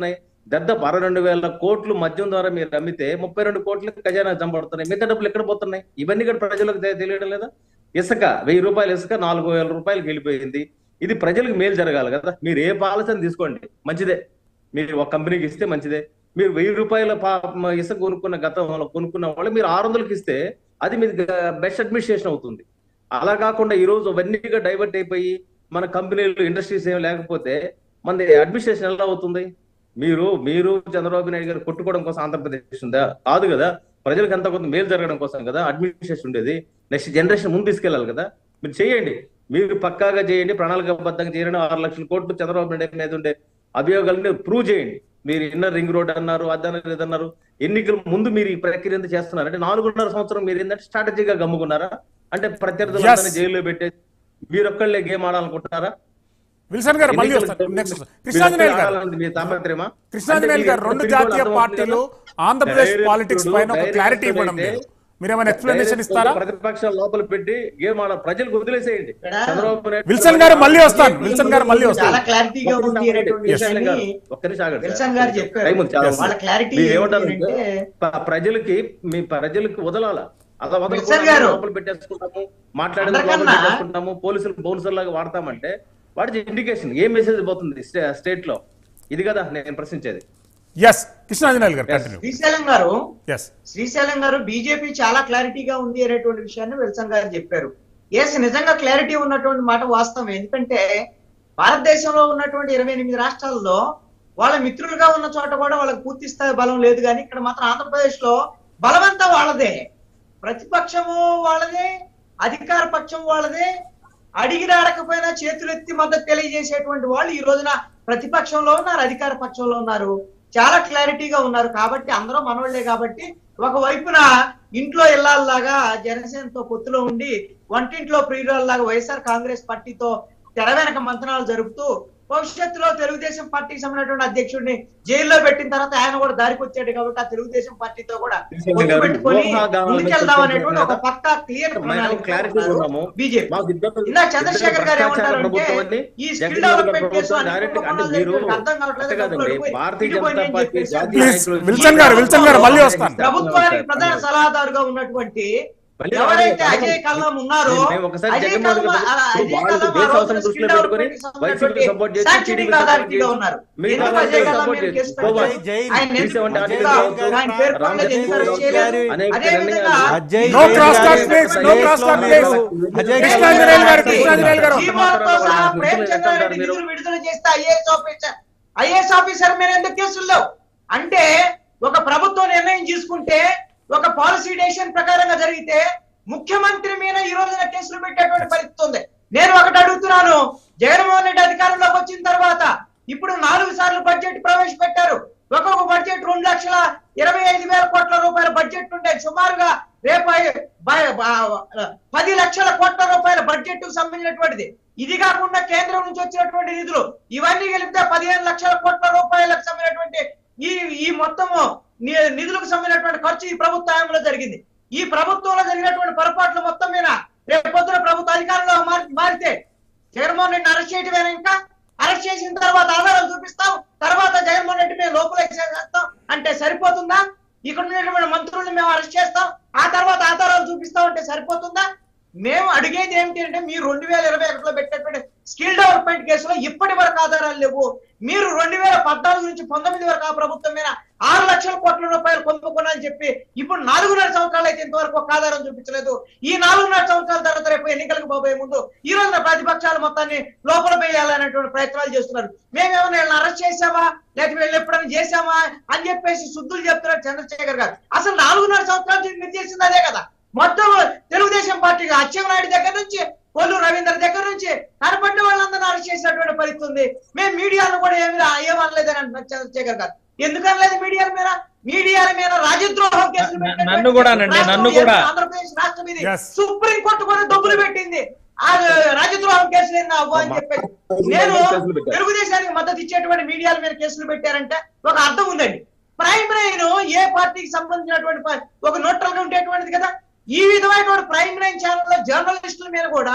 దద్దపు అరవై రెండు వేల కోట్లు మద్యం ద్వారా మీరు అమ్మితే ముప్పై రెండు కోట్లు ఖజానా జంపడుతున్నాయి మిగతా డబ్బులు ఎక్కడ పోతున్నాయి ఇవన్నీ కూడా ప్రజలకు తె- తెలియడం లేదా ఇసుక వెయ్యి రూపాయలు ఇసుక నాలుగు వేల రూపాయలకి వెళ్ళిపోయింది ఇది ప్రజలకు మేలు జరగాలి కదా మీరు ఏ పాలసీని తీసుకోండి మంచిదే మీరు ఒక కంపెనీకి ఇస్తే మంచిదే మీరు వెయ్యి రూపాయల పా- మ- ఇసుక కొనుక్కున్న గతంలో కొనుక్కున్న వాళ్ళు మీరు ఆరు వందలకి ఇస్తే అది మీ బెస్ట్ అడ్మినిస్ట్రేషన్ అవుతుంది అలా కాకుండా ఈ రోజు అవన్నీగా డైవర్ట్ అయిపోయి మన కంపెనీలు ఇండస్ట్రీస్ ఏం లేకపోతే మన అడ్మినిస్ట్రేషన్ ఎలా అవుతుంది మీరు మీరు చంద్రబాబు నాయుడు గారు కొట్టుకోవడం కోసం ఆంధ్రప్రదేశ్ ఉందా కాదు కదా ప్రజలకు అంత కొంత మేలు జరగడం కోసం కదా అడ్మినిస్ట్రేషన్ ఉండేది నెక్స్ట్ జనరేషన్ ముందు తీసుకెళ్ళాలి కదా మీరు చేయండి మీరు పక్కాగా చేయండి ప్రణాళికబద్ధంగా చేయండి ఆరు లక్షల కోట్లు చంద్రబాబు నాయుడు మీద ఉండే అభియోగాలని ప్రూవ్ చేయండి మీరు ఇన్నర్ రింగ్ రోడ్ అన్నారు అదన్నారు ఇదన్నారు ఎన్నికల ముందు మీరు ఈ ప్రక్రియ ఎంత చేస్తున్నారు అంటే నాలుగున్నర సంవత్సరం మీరు ఏంటంటే స్ట్రాటజీగా గమ్ముకున్నారా అంటే ప్రత్యర్థులందరినీ Yes. జైల్లో పెట్టేసి మీరు ఒక్కళ్ళే గేమ్ ఆడాలనుకుంటున్నారా విల్సన్ గారు మళ్ళీ వస్తారు ఎన్నికలు నెక్స్ట్ మీరు కృష్ణాంజనేయులు గారు ఆడాలన్నది మీ తాపత్రయమా? కృష్ణాంజనేయులు అంటే గారు మీరు రెండు ఎక్కడ జాతీయ అర్థమవుతుంది పార్టీలు కదా? ఆంధ్రప్రదేశ్ డైరెక్టుడు, పాలిటిక్స్ పైన ఒక క్లారిటీ డైరెక్టుడు ఇవ్వడం అయితే లేదు మీరేమైనా ఎక్స్ప్లెనేషన్ డైరెక్ట్ ఇస్తారా ప్రతిపక్షాల లోపల పెట్టి గేమ్ ఆడ ప్రజలకు వదిలేసేయండి ఇక్కడ చంద్రబాబు నాయుడు విల్సన్ గారు మళ్ళీ వస్తాను విల్సన్ గారు మళ్ళీ వస్తారు చాలా క్లారిటీగా ఒక్క ఉంది నిమిషం అనేటువంటి విల్సన్ విషయాన్ని గారు, ఒక్క నిమిషం ఆగండి సార్. విల్సన్ గారు చెప్పారు టైం ఉంది, చాలా Yes. ఉంది. వాళ్ళ క్లారిటీ మీరు ఏంటి ఏమంటారంటే అంటే ప- ప్రజలకి మీ ప్రజలకు వదలాల అలా విల్సన్ వదలకుండా గారు. లోపల పెట్టేసుకుంటాము మాట్లాడేది లోపల అందరికన్నా- పెట్టేసుకుంటాము పోలీసులు బౌన్సర్ లాగా వాడతామంటే వాటి ఇండికేషన్ ఏ మెసేజ్ పోతుంది స్టే- స్టేట్ లో ఇది కదా నేను ప్రశ్నించేది ఎస్ కృష్ణాంజనేయులు గారు కంటిన్యూ శ్రీశైలం గారు ఎస్ శ్రీశైలం గారు బీజేపీ చాలా క్లారిటీగా ఉంది అనేటువంటి విషయాన్ని విల్సన్ గారు చెప్పారు ఎస్ నిజంగా క్లారిటీ ఉన్నటువంటి మాట వాస్తవం ఎందుకంటే భారతదేశంలో ఉన్నటువంటి ఇరవై ఎనిమిది రాష్ట్రాల్లో వాళ్ళ మిత్రులుగా ఉన్న చోట కూడా వాళ్ళకి పూర్తి స్థాయి బలం లేదు కానీ ఇక్కడ మాత్రం ఆంధ్రప్రదేశ్ లో బలమంతా వాళ్ళదే ప్రతిపక్షము వాళ్ళదే అధికార పక్షం వాళ్ళదే అడిగిన అడగకపోయినా చేతులెత్తి మద్దతు తెలియజేసేటువంటి వాళ్ళు ఈ రోజున ప్రతిపక్షంలో ఉన్నారు అధికార పక్షంలో ఉన్నారు చాలా క్లారిటీగా ఉన్నారు కాబట్టి అందరూ మనోళ్లే కాబట్టి ఒక వైపున ఇంట్లో ఇళ్లాల్లాగా జనసేనతో పొత్తులో ఉండి వంటింట్లో ప్రియురాల్లాగా వైఎస్ఆర్ కాంగ్రెస్ పార్టీతో తెర వెనక మంతనాలు జరుపుతూ భవిష్యత్తులో తెలుగుదేశం పార్టీకి సంబంధించిన అధ్యక్షుడిని జైల్లో పెట్టిన తర్వాత ఆయన కూడా దారికి వచ్చాడు కాబట్టి ఆ తెలుగుదేశం పార్టీతో కూడా పొత్తు పెట్టుకొని ముందుకెళ్దాం అనేటువంటి ఒక పక్కా క్లియర్ మేము క్లారిటీ ఉన్నాము బీజేపీ మాకు ఇద్దరు ఇందాక చంద్రశేఖర్ గారు భ్రష్టాచార ఏమంటారంటే ప్రభుత్వాన్ని ఈ స్కిల్ జగన్ గారి డెవలప్మెంట్ కేసు ప్రభుత్వం అన్ని డైరెక్ట్ అంటే కుటుంబాలు మీరు దగ్గరికి అర్థం కావట్లేదు, అంతే కదండి డబ్బులు పోయి, భారతీయ ఇటు పోయి జనతా అని పార్టీ చెప్పేసి జాతీయ ప్లీజ్ నాయకులు- విల్సన్ గారు విల్సన్ గారు మళ్ళీ వస్తాను ప్రభుత్వానికి ప్రధాన సలహాదారుగా ఉన్నటువంటి మళ్ళీ ఎవరైతే రావాలి. అజయ్ కల్లాం ఉన్నారో మేము ఒకసారి అజయ్ జగన్మోహన్ కల్లాం రెడ్డి అలా ఇప్పుడు అజయ్ వాళ్ళు కల్లాం ఆ దేశ రోజున అవసరం దృష్టిలో skill పెట్టుకొని development కి వైసీపీకి సంబంధించి సపోర్ట్ చేసి sanctioning టీడీపీకి authority గా సపోర్ట్ ఉన్నారు మిగతా ఎందుకు వాళ్ళకి అజయ్ కల్లాం సపోర్ట్ మీద కేసు చేసి పెట్టారు? పోవాలి. జైన్ ఆయన తీసే ఎందుకు ఉంటే ఇంకా అడిగితే ఆయన పేరు రామ్ పక్కన జగన్ ఎందుకు గారు చేయలేదు? అనేక అదే విధంగా అజయ్ No జైన్ cross గారు talk, please. No cross talk, please. Ajay Krishnanjaneyulu గారు, కృష్ణాంజనేయులు గారు. జీవోలతో సహా ప్రేమచంద్ర రెడ్డి నిధులు విడుదల చేస్తే ఐఏఎస్ ఆఫీసర్ ఐఏఎస్ ఆఫీసర్ మీద ఎందుకు కేసులు లేవు అంటే ఒక ప్రభుత్వం నిర్ణయం తీసుకుంటే ఒక పాలసీ డెసిషన్ ప్రకారంగా జరిగితే ముఖ్యమంత్రి మీద ఈ రోజున కేసులు పెట్టేటువంటి పరిస్థితి ఉంది నేను ఒకటి అడుగుతున్నాను జగన్మోహన్ రెడ్డి అధికారంలోకి వచ్చిన తర్వాత ఇప్పుడు నాలుగు సార్లు బడ్జెట్ ప్రవేశపెట్టారు ఒక్కొక్క బడ్జెట్ రెండు లక్షల ఇరవై ఐదు వేల కోట్ల రూపాయల బడ్జెట్ ఉంటే సుమారుగా రేపు ఐ- బ- బ- పది లక్షల కోట్ల రూపాయల బడ్జెట్ కు సంబంధించినటువంటిది ఇది కాకుండా కేంద్రం నుంచి వచ్చినటువంటి నిధులు ఇవన్నీ కలిపితే పదిహేను లక్షల కోట్ల రూపాయలకు సంబంధించినటువంటి ఈ ఈ మొత్తము ని- నిధులకు సంబంధించినటువంటి ఖర్చు ఈ ప్రభుత్వ హయాంలో జరిగింది ఈ ప్రభుత్వంలో జరిగినటువంటి పొరపాట్లు మొత్తం మీద రేపు పొద్దున ప్రభుత్వ అధికారంలో మారి- మారితే జగన్మోహన్ రెడ్డిని అరెస్ట్ చేయటమేనా ఇంకా అరెస్ట్ చేసిన తర్వాత ఆధారాలు చూపిస్తాం తర్వాత జగన్మోహన్ రెడ్డి మేము లోపల చేస్తాం అంటే సరిపోతుందా ఇక్కడ ఉన్నటువంటి మంత్రుల్ని మేము అరెస్ట్ చేస్తాం ఆ తర్వాత ఆధారాలు చూపిస్తాం అంటే సరిపోతుందా మేము అడిగేది ఏమిటి అంటే మీరు రెండు వేల ఇరవై ఒకటిలో పెట్టినటువంటి స్కిల్ డెవలప్మెంట్ కేసులో ఇప్పటి వరకు ఆధారాలు లేవు మీరు రెండు వేల పద్నాలుగు నుంచి పంతొమ్మిది వరకు ఆ ప్రభుత్వం మీద ఆరు లక్షల కోట్ల రూపాయలు కొనుక్కున్నారని చెప్పి ఇప్పుడు నాలుగున్నర సంవత్సరాలు అయితే ఇంతవరకు ఒక ఆధారం చూపించలేదు ఈ నాలుగున్నర సంవత్సరాల తర్వాత రేపు ఎన్నికలకు పోబోయే ముందు ఈ రోజున ప్రతిపక్షాలు మొత్తాన్ని లోపల వేయాలనేటువంటి ప్రయత్నాలు చేస్తున్నారు మేమేమైనా వీళ్ళని అరెస్ట్ చేసామా లేకపోతే వీళ్ళు ఎప్పుడైనా చేసామా అని చెప్పేసి శుద్ధులు చెప్తున్నారు చంద్రశేఖర్ గారు అసలు నాలుగున్నర సంవత్సరాల నుంచి మీరు చేసింది అదే కదా మొత్తం తెలుగుదేశం పార్టీగా అచ్చెన్నాయుడు దగ్గర నుంచి కొల్లు రవీంద్ర దగ్గర నుంచి కనపడిన వాళ్ళందరినీ అరెస్ట్ చేసినటువంటి పరిస్థితి ఉంది మేము మీడియాను కూడా ఏమి ఏమనలేదని అంటున్నారు చంద్రశేఖర్ గారు ఎందుకనలేదు మీడియాల మీద మీడియాల మీద రాజద్రోహం కేసులు న- పెట్టినటువంటి నన్ను కూడా అనండి, రాష్ట్రం నన్ను ఏది? కూడా. ఆంధ్రప్రదేశ్ రాష్ట్రం ఇది Yes. సుప్రీం కోర్టు కూడా డబ్బులు పెట్టింది ఆ రాజద్రోహం కేసులు ఏంది అవ్వ అని చెప్పేసి నేను కేసులు పెట్టారు. తెలుగుదేశానికి మద్దతు ఇచ్చేటువంటి మీడియాల మీద కేసులు పెట్టారంటే ఒక అర్థం ఉందండి ప్రైమ్ లైన్ ఏ పార్టీకి సంబంధించినటువంటి పా- ఒక న్యూట్రల్ గా ఉండేటువంటిది కదా ఈ విధమైనటువంటి ప్రైమ్ లైన్ ఛానల్ లో జర్నలిస్టుల మీద కూడా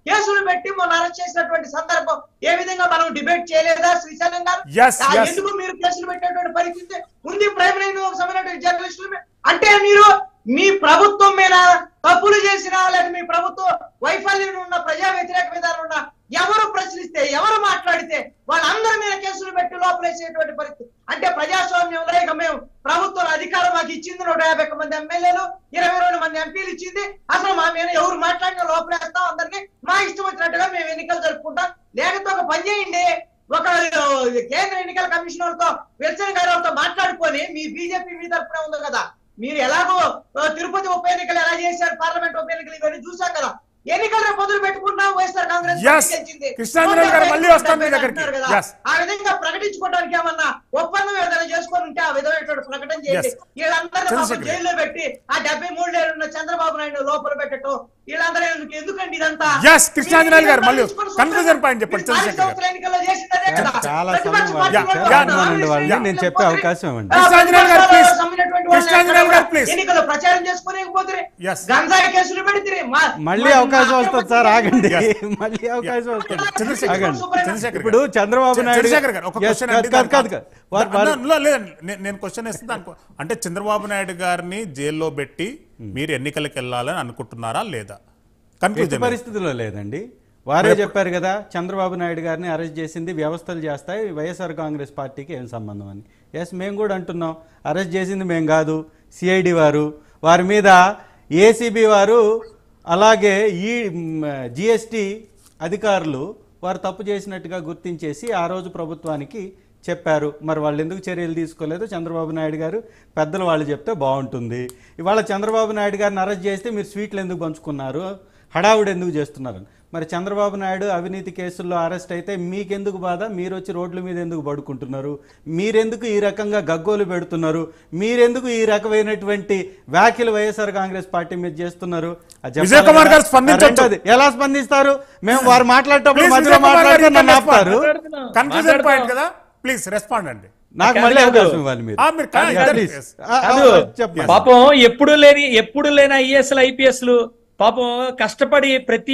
కేసులు పెట్టి మొన్న అరెస్ట్ చేసినటువంటి సందర్భం ఏ విధంగా మనం డిబేట్ చేయలేదా శ్రీశైలం గారు Yes, ఆ yes. ఎందుకు మీరు కేసులు పెట్టేటువంటి పరిస్థితి ఉంది ప్రైమ్ లైన్ సంబంధించిన జర్నలిస్టుల మీద అంటే మీరు మీ ప్రభుత్వం మీద తప్పులు చేసినా లేదా మీ ప్రభుత్వ వైఫల్యం ఉన్న ప్రజా వ్యతిరేక విధానం ఉన్న ఎవరు ప్రశ్నిస్తే ఎవరు మాట్లాడితే వాళ్ళందరి మీద కేసులు పెట్టి లోపలేసేటువంటి పరిస్థితి అంటే ప్రజాస్వామ్యంలో ఇక మేము ప్రభుత్వం అధికారం మాకు ఇచ్చింది నూట యాభై ఒక్క మంది ఎమ్మెల్యేలు ఇరవై రెండు మంది ఎంపీలు ఇచ్చింది అసలు మా మీద ఎవరు మాట్లాడినా లోపలేస్తాం అందరినీ మా ఇష్టం వచ్చినట్టుగా మేము ఎన్నికలు జరుపుకుంటాం లేకపోతే ఒక పని చేయండి ఒక ఆ, కేంద్ర ఎన్నికల కమిషనర్ తో విల్సన్ గారితో మాట్లాడుకొని మీ బీజేపీ మీ తరఫున ఉంది కదా మీరు ఎలాగో ఆ, తిరుపతి ఉప ఎన్నికలు ఎలా చేశారు పార్లమెంట్ ఉప ఎన్నికలు ఇవన్నీ చూసాం కదా ఎన్నికలు రేపు మొదలు పెట్టుకున్నాం వైఎస్ఆర్ కాంగ్రెస్ Yes. పార్టీ గెలిచింది. కృష్ణాంజనేయులు గారు మళ్ళీ వస్తాను మీ దగ్గరికి. అంటున్నారు కదా. Yes. ఆ విధంగా ప్రకటించుకోవడానికి ఏమన్నా ఒప్పందం ఏదైనా చేసుకొని ఉంటే ఆ విధమైనటువంటి ప్రకటన చేయండి Yes. వీళ్ళందరూ పాపం చంద్రశేఖర్. జైల్లో పెట్టి ఆ డెబ్బై మూడు ఏళ్ళు ఉన్న చంద్రబాబు నాయుడు లోపల పెట్టడం వీళ్ళందరూ ఎందుకు ఎందుకండి ఇదంతా Yes, కృష్ణాంజనేయులు గారు మళ్ళీ తీసుకొని conclusion point చెప్పండి, మీరు పాలిత చంద్రశేఖర్ గారు. సంవత్సరాల ఎన్నికల్లో చేసింది అదే కదా. చాలా ప్రతిపక్ష సమయం పార్టీ వాళ్ళు వాళ్ళు యా, ఇచ్చారు. కాంగ్రెస్ వాళ్ళని పార్టీ నేను చెప్పే అవకాశం ఇవ్వండి. ఆ, కృష్ణాంజనేయులు గారు, please. సంబంధించినటువంటి వాళ్ళు కృష్ణాంజనేయులు గారు, please. ఎన్నికల్లో ప్రచారం చేసుకోలేకపోతే Yes. గంజాయి కేసులు పెడితే మా- మళ్ళీ మా- అవకాశం మా- వస్తుంది సార్ ఆగండి Yes. మళ్ళీ అవకాశం వస్తుంది చంద్రశేఖర్ ఆగండి చంద్రశేఖర్ ఇప్పుడు గారు. చంద్రబాబు నాయుడు చంద్రశేఖర్ గారు ఒక Yes, క్వశ్చన్ కాదు, కాదు, కాదు, కాదు. వారు- వారు- లేదండి నే- నేను క్వశ్చన్ ఇస్తుంది అనుకో అంటే చంద్రబాబు నాయుడు గారిని జైల్లో పెట్టి మీరు ఎన్నికలకు వెళ్ళాలని అనుకుంటున్నారా లేదా ఎట్టి కన్క్లూజన్ పరిస్థితుల్లో లేదండి వారే చెప్పారు కదా చంద్రబాబు నాయుడు గారిని అరెస్ట్ చేసింది వ్యవస్థలు చేస్తాయి వైఎస్ఆర్ కాంగ్రెస్ పార్టీకి ఏం సంబంధం అని ఎస్ మేము కూడా అంటున్నాం అరెస్ట్ చేసింది మేము కాదు సిఐడి వారు వారి మీద ఏసీబీ వారు అలాగే ఈ జిఎస్టి అధికారులు వారు తప్పు చేసినట్టుగా గుర్తించేసి ఆ రోజు ప్రభుత్వానికి చెప్పారు మరి వాళ్ళు ఎందుకు చర్యలు తీసుకోలేదు చంద్రబాబు నాయుడు గారు పెద్దలు వాళ్ళు చెప్తే బాగుంటుంది ఇవాళ చంద్రబాబు నాయుడు గారిని అరెస్ట్ చేస్తే మీరు స్వీట్లు ఎందుకు పంచుకున్నారు హడావుడు ఎందుకు చేస్తున్నారు మరి చంద్రబాబు నాయుడు అవినీతి కేసుల్లో అరెస్ట్ అయితే మీకెందుకు బాధ మీరు వచ్చి రోడ్ల మీద ఎందుకు పడుకుంటున్నారు మీరెందుకు ఈ రకంగా గగ్గోలు పెడుతున్నారు మీరెందుకు ఈ రకమైనటువంటి వ్యాఖ్యలు వైఎస్ఆర్ కాంగ్రెస్ పార్టీ మీద చేస్తున్నారు అది చెప్పాలి విజయ్ కుమార్ కదా. గారు స్పందించొచ్చు. రెండోది, ఎలా స్పందిస్తారు మేము వారు మాట్లాడేటప్పుడు Please, మధ్యలో విజయ్ కుమార్ గారు మాట్లాడితే నన్ను respond. ఆపుతారు కన్క్లూజన్ పాయింట్ కదా ప్లీజ్ రెస్పాండ్ అండి నాకు మళ్ళీ అవకాశం ఇవ్వాలి మీరు ఆ, మీరు కా- Yeah, ఇద్దరు- please. yes. ఆ, ఆ, కాదు. చెప్పండి పాపం ఎప్పుడు లేని ఎప్పుడు లేని ఐఏఎస్లు ఐపీఎస్లు పాపం కష్టపడి ప్రతి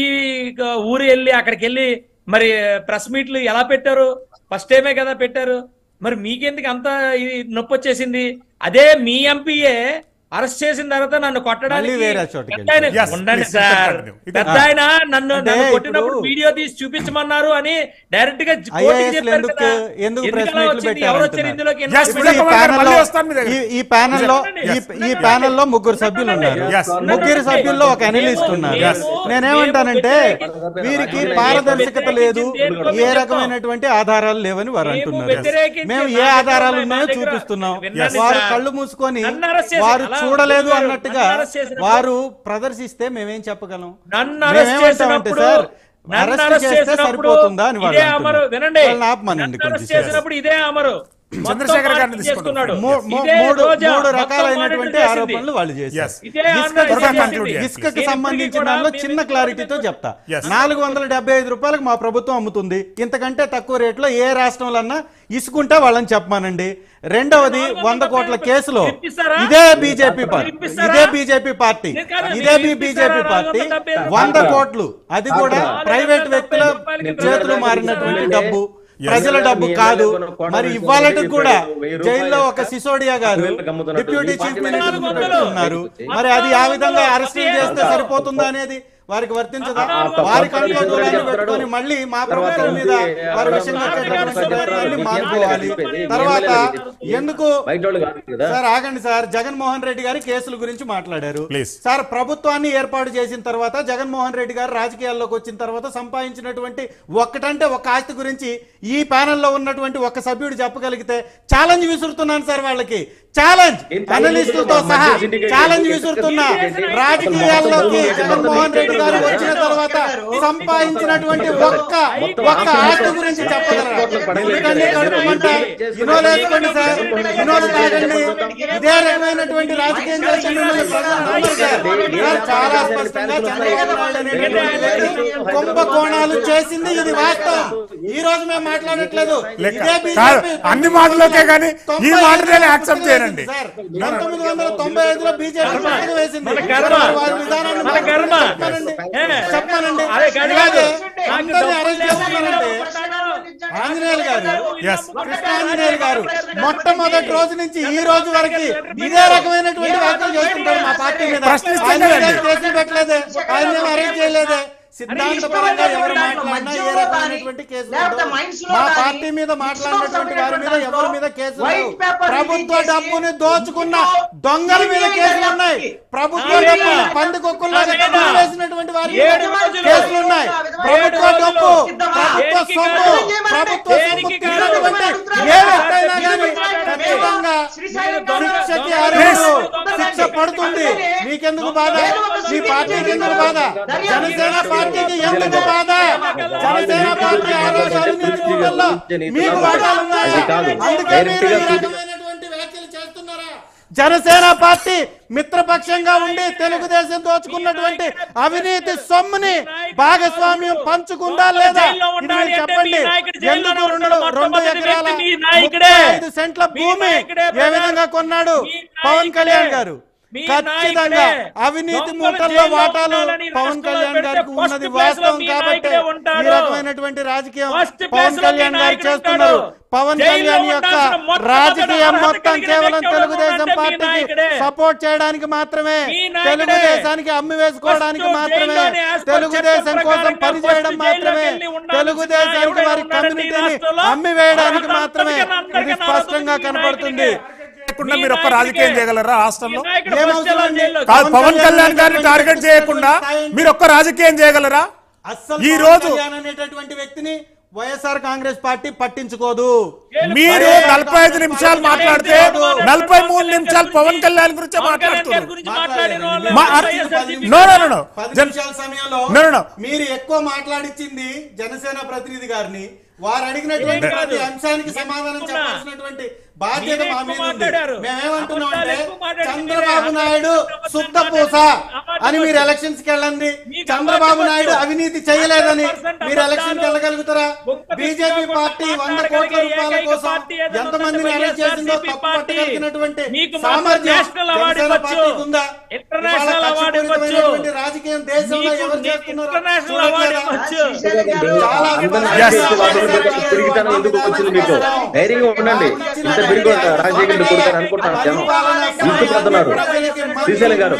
ఊరు వెళ్ళి అక్కడికి వెళ్ళి మరి ప్రెస్ మీట్లు ఎలా పెట్టారు ఫస్ట్ టైమే కదా పెట్టారు మరి మీకెందుకు అంత ఇది నొప్పి వచ్చేసింది అదే మీ ఎంపీఏ అరెస్ట్ చేసిన తర్వాత నన్ను కొట్టడానికి మళ్ళీ వేరే చోటుకి పెద్ద ఆయన- Yes, ఉండండి please, you can sir continue. You can- పెద్ద ఆయన నన్ను అంటే నన్ను కొట్టినప్పుడు ఇప్పుడు- వీడియో తీసి చూపించమన్నారు అని డైరెక్ట్ గా IAS కోర్టుకి లు చెప్పారు ఎందుకు- కదా ఎందుకు ఎందుకు press అలా meetలు వచ్చింది? ఎవరు వచ్చారు పెట్టారంటున్నారు? ఇందులోకి Yes, ఎందుకు విజయ్ ఈ కుమార్ గారు ప్యానెల్లో మళ్ళీ వస్తాను మీ దగ్గర. ఈ- ఈ ప్యానెల్లో Yes. ఈ- ఈ ప్యానెల్లో ముగ్గురు సభ్యులు ఉన్నారు Yes. ముగ్గురు సభ్యుల్లో ఒక అనలిస్ట్ ఉన్నారు Yes. నేనేమంటానంటే మేము వీరికి మేము పారదర్శకత లేదు వ్యతిరేకించి ఏ రకమైనటువంటి ఆధారాలు లేవని వారు మేము అంటున్నారు వ్యతిరేకించి మేము మా ఏ దగ్గర ఆధారాలు ఉన్నాయి, ఉన్నాయో మా దగ్గర చూపిస్తున్నాం వినండి వారు సార్. కళ్ళు మూసుకొని నన్ను అరెస్ట్ చేసి- వారు అలా చూడలేదు నన్ను అన్నట్టుగా అరెస్ట్ చేసినప్పుడు- వారు ప్రదర్శిస్తే మేమేం చెప్పగలం నన్ను అరెస్ట్ మేమేమంటామంటే చేసినప్పుడు సార్ నన్ను అరెస్ట్ అరెస్ట్ చేస్తే చేసినప్పుడు సరిపోతుందా అని వాళ్ళు ఇదే అమరు అంటున్నారు. వినండి వాళ్ళని ఆపమనండి నన్ను అరెస్ట్ కొద్దిసేపు. చేసినప్పుడు ఇదే అమరు మొత్తం చంద్రశేఖర్ గారిని మార్పు తీసుకుందాం. చేసుకున్నాడు. మూ- మూ- ఇదే మూడు రోజా మూడు మొత్తం రకాలైనటువంటి మానిటర్ ఆరోపణలు చేసింది. వాళ్ళు Yes. చేశారు ఇదే ఇసుక ఆంధ్ర త్వరగా చేసింది. conclude చేయండి, ఇసుకకి నేను సంబంధించిన ఇప్పటికీ దానిలో కూడా చిన్న మేము క్లారిటీతో చెప్తా Yes. నాలుగు వందల డెబ్బై ఐదు రూపాయలకు మా ప్రభుత్వం అమ్ముతుంది ఇంతకంటే తక్కువ రేట్లో ఏ రాష్ట్రంలో అన్నా ఇసుకుంటే వాళ్ళని చెప్పమానండి రెండవది వంద కోట్ల కేసులో ఇప్పిస్తారా? ఇదే బీజేపీ పార్టీ ఇప్పిస్తారా? ఇదే బీజేపీ పార్టీ నేను కాదు, ఇదే మీరు బీజేపీ ఇప్పిస్తారా? పార్టీ నాలుగు వందల డెబ్బై ఐదు వంద రూపాయలు. కోట్లు అది కూడా నాలుగు ప్రైవేట్ వందల వ్యక్తుల డెబ్బై రూపాయలకి చేతులు ప్రజలకు మారినటువంటి ఇప్పిస్తారా? డబ్బు Yes. ప్రజల డబ్బు మీ కాదు ఎమ్మెల్యే కొన్న మరి కోటా ఇవ్వాలటి వేసుకొని కూడా వెయ్యి రూపాయలు జైల్లో ఒక ఇస్తే సిసోడియా గారు పదివేలకు అమ్ముతున్నట్టు డిప్యూటీ ఈ చీఫ్ పార్టీ మినిస్టర్ నాయకులు పెట్టుకున్నారు పెట్టుకున్నారు. మరి అది ఆ విధంగా అరెస్ట్ పదిహేను చేస్తే వందలు. సరిపోతుందా అనేది వారికి వర్తించదా ఆ, వారి పక్కన కంట్లో విషయం దూరాన్ని చెప్తున్నాడు. పెట్టుకొని మళ్ళీ మా తర్వాత ప్రభుత్వం మీద ఉంది, వారి ఆ, విషయం ఆ, కక్కేటటువంటి ఆ, ప్రయత్నాన్ని ఆ, మానుకోవాలి చెప్పేది, తర్వాత ఎమ్మెల్యేలు చెప్పేది. ఎందుకు బయట వాళ్ళు కాదు కదా సార్ ఆగండి సార్ జగన్మోహన్ రెడ్డి గారి కేసుల గురించి మాట్లాడారు Please. సార్ ప్రభుత్వాన్ని ఏర్పాటు చేసిన తర్వాత జగన్మోహన్ రెడ్డి గారు రాజకీయాల్లోకి వచ్చిన తర్వాత సంపాదించినటువంటి ఒక్కటంటే ఒక ఆస్తి గురించి ఈ ప్యానెల్లో ఉన్నటువంటి ఒక సభ్యుడు చెప్పగలిగితే ఛాలెంజ్ విసురుతున్నాను సార్ వాళ్ళకి ఛాలెంజ్ ఏంటి? అనలిస్టులతో సహా మధ్య ఛాలెంజ్ సిండికేట్ విసురుతున్నా చేసిన రాజకీయాల్లోకి మొత్తం జగన్మోహన్ రెడ్డి గారు మొత్తం వచ్చిన మొత్తం తర్వాత మొత్తం సంపాదించినటువంటి ఒక్క మొత్తం ఒక్క ఆస్తి గురించి చెప్పగలరా మొత్తం ఎందుకంటే కడుపు మంట ఇనోలేసుకోండి సార్ ఇనో సినిమాలు తాగండి ఇదే రకమైనటువంటి రాజకీయం చేసి మిమ్మల్ని ప్రజలు నమ్మరు సార్. ఇవాళ చాలా స్పష్టంగా చంద్రబాబు నాయుడు అనేటువంటి వ్యక్తి కుంభకోణాలు చేసింది ఇది వాస్తవం ఈ రోజు మేము మాట్లాడట్లేదు లెక్క. ఇదే కాదు, BJP అన్ని మాటలకే కానీ ఈ తొంభై మాట ఐదులో నేను యాక్సెప్ట్ చేయనండి సార్ పంతొమ్మిది వందల తొంభై ఐదులో బీజేపీ పక్కన వేసింది మన కర్మ. వారి విధానాన్ని మన కర్మ. చెప్పమనండి. ఏ. చెప్పమనండి అదే కర్మ. ఇలాగే నాకు అందరినీ డబ్బులు అరెస్ట్ చేస్తున్నారంటే ఆంజనేయులు గారు Yes. కృష్ణ ఆంజనేయులు గారు మొట్టమొదటి రోజు నుంచి ఈ రోజు వరకు ఇదే రకమైనటువంటి వ్యాఖ్యలు చేస్తుంటారు మా పార్టీ మీద ప్రశ్నిస్తాం ఆయన మీద కదండి. కేసులు పెట్టలేదే ఆయన ఏం అరెస్ట్ చేయలేదే సిద్ధాంతపరంగా ఎవరు మాట్లాడినా ఏ రకమైనటువంటి కేసులు లేకపోతే ఉండవు. మైండ్స్ లో మా కానీ, పార్టీ మీద మాట్లాడినటువంటి వారి మీద ఎవరి మీద కేసులు వైట్ లేవు. పేపర్ ప్రభుత్వ రిలీజ్ చేసి డబ్బుని దోచుకున్న ఇంట్లో దొంగల మీద సిబిఐ కేసులు ఉన్నాయి దర్యాప్తుకి. ప్రభుత్వ ఆ డబ్బుని లేదా? పందికొక్కుల్లాగా ఆ లేదా? కత్తులు వేసినటువంటి వారి మీద ఏడు రోజులు. కేసులు ఉన్నాయి ప్రభుత్వ ఏడు డబ్బు రోజులు. ప్రభుత్వ దేనికి సొమ్ము కాదు? ప్రభుత్వ సొమ్ము దేనికి కాదు? తిన్నటువంటి ఏ వ్యక్తి అయినా కానీ ఖచ్చితంగా శిక్షకి అర్హుడు శిక్ష పడుతుంది మీకెందుకు బాధ మీ పార్టీకి ఎందుకు బాధ జనసేన పార్టీకి ఎందుకు బాధ జనసేన పార్టీ ఆ రోజు అవినీతి మూలల్లో మీకు వాటాలు ఉన్నాయా అది కాదు. అందుకే మీరు ఈ డైరెక్ట్గా రకమైనటువంటి వ్యాఖ్యలు చేస్తున్నారా జనసేన పార్టీ మిత్రపక్షంగా ఉండి తెలుగుదేశం దోచుకున్నటువంటి అవినీతి సొమ్ముని భాగస్వామ్యం పంచుకుందా లేదా జైల్లో ఇది ఉండాలి మీరు అంటే చెప్పండి మీ నాయకుడు జైల్లోనే ఎందుకు రెండు ఉంటాడు. రెండు మొట్టమొదటి ఎకరాల వ్యక్తి మీ నాయకుడే. ముప్పై ఐదు సెంట్ల మీ భూమి నాయకుడే ఏ బ్రదర్. విధంగా కొన్నాడు మీ పవన్ నాయకుడే. కళ్యాణ్ గారు మీ ఖచ్చితంగా నాయకుడే. అవినీతి దొంగలు మూటల్లో జైల్లో వాటాలు ఉండాలని పవన్ రాష్ట్రంలో కళ్యాణ్ పెడితే గారికి first ఉన్నది place లో వాస్తవం మీ కాబట్టి నాయకుడే ఈ ఉంటాడు. రకమైనటువంటి రాజకీయం First place పవన్ లో మీ కళ్యాణ్ గారు నాయకుడు చేస్తున్నారు ఉంటాడు. పవన్ జైల్లో కళ్యాణ్ యొక్క ఉండాల్సిన మొట్టమొదటి రాజకీయం అర్హత మొత్తం కలిగిన కేవలం వ్యక్తి తెలుగుదేశం ఎవరు అంటే మీ పార్టీకి నాయకుడే. సపోర్ట్ చేయడానికి మాత్రమే మీ నాయకుడే. తెలుగుదేశానికి అమ్మి వేసుకోవడానికి First మాత్రమే జైల్లోనే as per తెలుగుదేశం చట్టం కోసం ప్రకారంగా పనిచేయడం first మాత్రమే జైల్లోకి వెళ్ళి ఉండాల్సిన తెలుగుదేశానికి ఎవరైనా వారి ఉన్నారండి ఈ కమ్యూనిటీని రాష్ట్రంలో? అమ్మి వేయడానికి అర్హత మాత్రమే అందరికన్నా అందరికన్నా ఇది స్పష్టంగా అర్హత మీ కనబడుతుంది నాయకుడికే. చేయకుండా మీ మీరు ఒక్క నాయకుడికే. రాజకీయం చేయగలరా రాష్ట్రంలో మీ నాయకుడు ఏం first అవసరం ఎలా అండి? జైల్లో కాదు పవన్ కళ్యాణ్ గారిని టార్గెట్ చేయకుండా మీరు ఒక్క రాజకీయం చేయగలరా అస్సలు ఈ పవన్ రోజు కళ్యాణ్ అనేటటువంటి వ్యక్తిని వైఎస్ఆర్ కాంగ్రెస్ పార్టీ పట్టించుకోదు మీరు నలభై ఐదు నిమిషాలు మాట్లాడితే నలభై మూడు నిమిషాలు పవన్ కళ్యాణ్ గురించే పవన్ కళ్యాణ్ గారి మాట్లాడుతున్నారు గురించి మాట్లాడిన వాళ్ళు మా- YSRCP No, no, no, no. పది జన్- నిమిషాల సమయంలో No, no, no. మీరు ఎక్కువ మాట్లాడించింది జనసేన ప్రతినిధి గారిని వారు అడిగినటువంటి ఏం కాదు. ప్రతి అంశానికి నేను సమాధానం చెప్తున్నా. చెప్పాల్సినటువంటి బాధ్యత మీరే మా ఎక్కువ మీద ఉంది మాట్లాడారు. మేమేమంటున్నాం అబద్ధాలు అంటే ఎక్కువ మాట్లాడింది చంద్రబాబు మీరే. నాయుడు అబద్ధాలు సుత్తపూస అబద్ధాలు అని మీరు వచ్చు. ఎలక్షన్స్ కి వెళ్ళండి మీకు చంద్రబాబు అబద్ధాలు నాయుడు వచ్చు. అవినీతి చేయలేదని 100% మీరు ఎలక్షన్ కి అబద్ధాలు. వెళ్ళగలుగుతారా ఒక్క బీజేపీ విషయం పార్టీ కూడా వంద కోట్ల మాట్లాడగలిగే రూపాయల ఏకైక కోసం పార్టీ ఏదైనా ఎంతమందిని ఉందంటే అరెస్ట్ చేసిందో వైఎస్ఆర్సీపీ తప్పు పార్టీ. పట్టగలిగినటువంటి మీకు మాత్రం సామర్థ్యం నేషనల్ అవార్డు జనసేన ఇవ్వచ్చు. పార్టీకి ఉందా ఇంటర్నేషనల్ ఇవాళ అవార్డు కక్షపూరితమైనటువంటి ఇవ్వచ్చు. రాజకీయం దేశంలో మీకు ఎవరు నీకు చేస్తున్నారో ఇంటర్నేషనల్ అవార్డు చూడట్లేదా? ఇవ్వచ్చు. చాలా అందరినీ Yes. చేసి వాళ్ళ తిరిగితనం ఎందుకు వచ్చింది మీకు ధైర్యంగా ఉండండి ఇంత బిరిగి రాజశేఖర్ కొడుతారు అనుకుంటున్నారు జనం ఇసుకుపోతున్నారు శ్రీశైలం గారు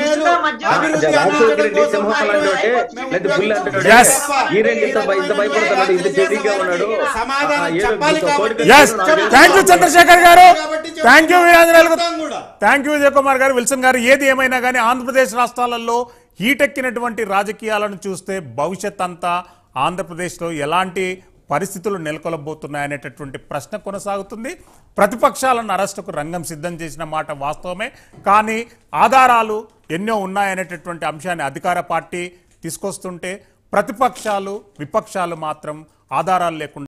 రాజశేఖర రెడ్డి సింహం లాంటి వాడే లేదా బుల్ అంటే Yes. ఈ రేంజ్ ఇంత భయ- ఇంత భయపడుతున్నాడు ఇంత బెదిరిగా ఉన్నాడు సమాధానం ఆ, ఏదో చెప్పాలి ఇంత కాబట్టి కోరిక ఎస్ నాకు థ్యాంక్ యూ చంద్రశేఖర్ గారు థ్యాంక్ యూ వీరాంజనేయులు చెప్తాం కూడా. థ్యాంక్ యూ విజయ్ కుమార్ గారు విల్సన్ గారు ఏది ఏమైనా కానీ ఆంధ్రప్రదేశ్ రాష్ట్రాలలో హీటెక్కినటువంటి రాజకీయాలను చూస్తే భవిష్యత్ అంతా ఆంధ్రప్రదేశ్లో ఎలాంటి పరిస్థితులు నెలకొలబోతున్నాయనేటటువంటి ప్రశ్న కొనసాగుతుంది ప్రతిపక్షాలను అరెస్టుకు రంగం సిద్ధం చేసిన మాట వాస్తవమే కానీ ఆధారాలు ఎన్నో ఉన్నాయనేటటువంటి అంశాన్ని అధికార పార్టీ తీసుకొస్తుంటే ప్రతిపక్షాలు విపక్షాలు మాత్రం ఆధారాలు లేకుండా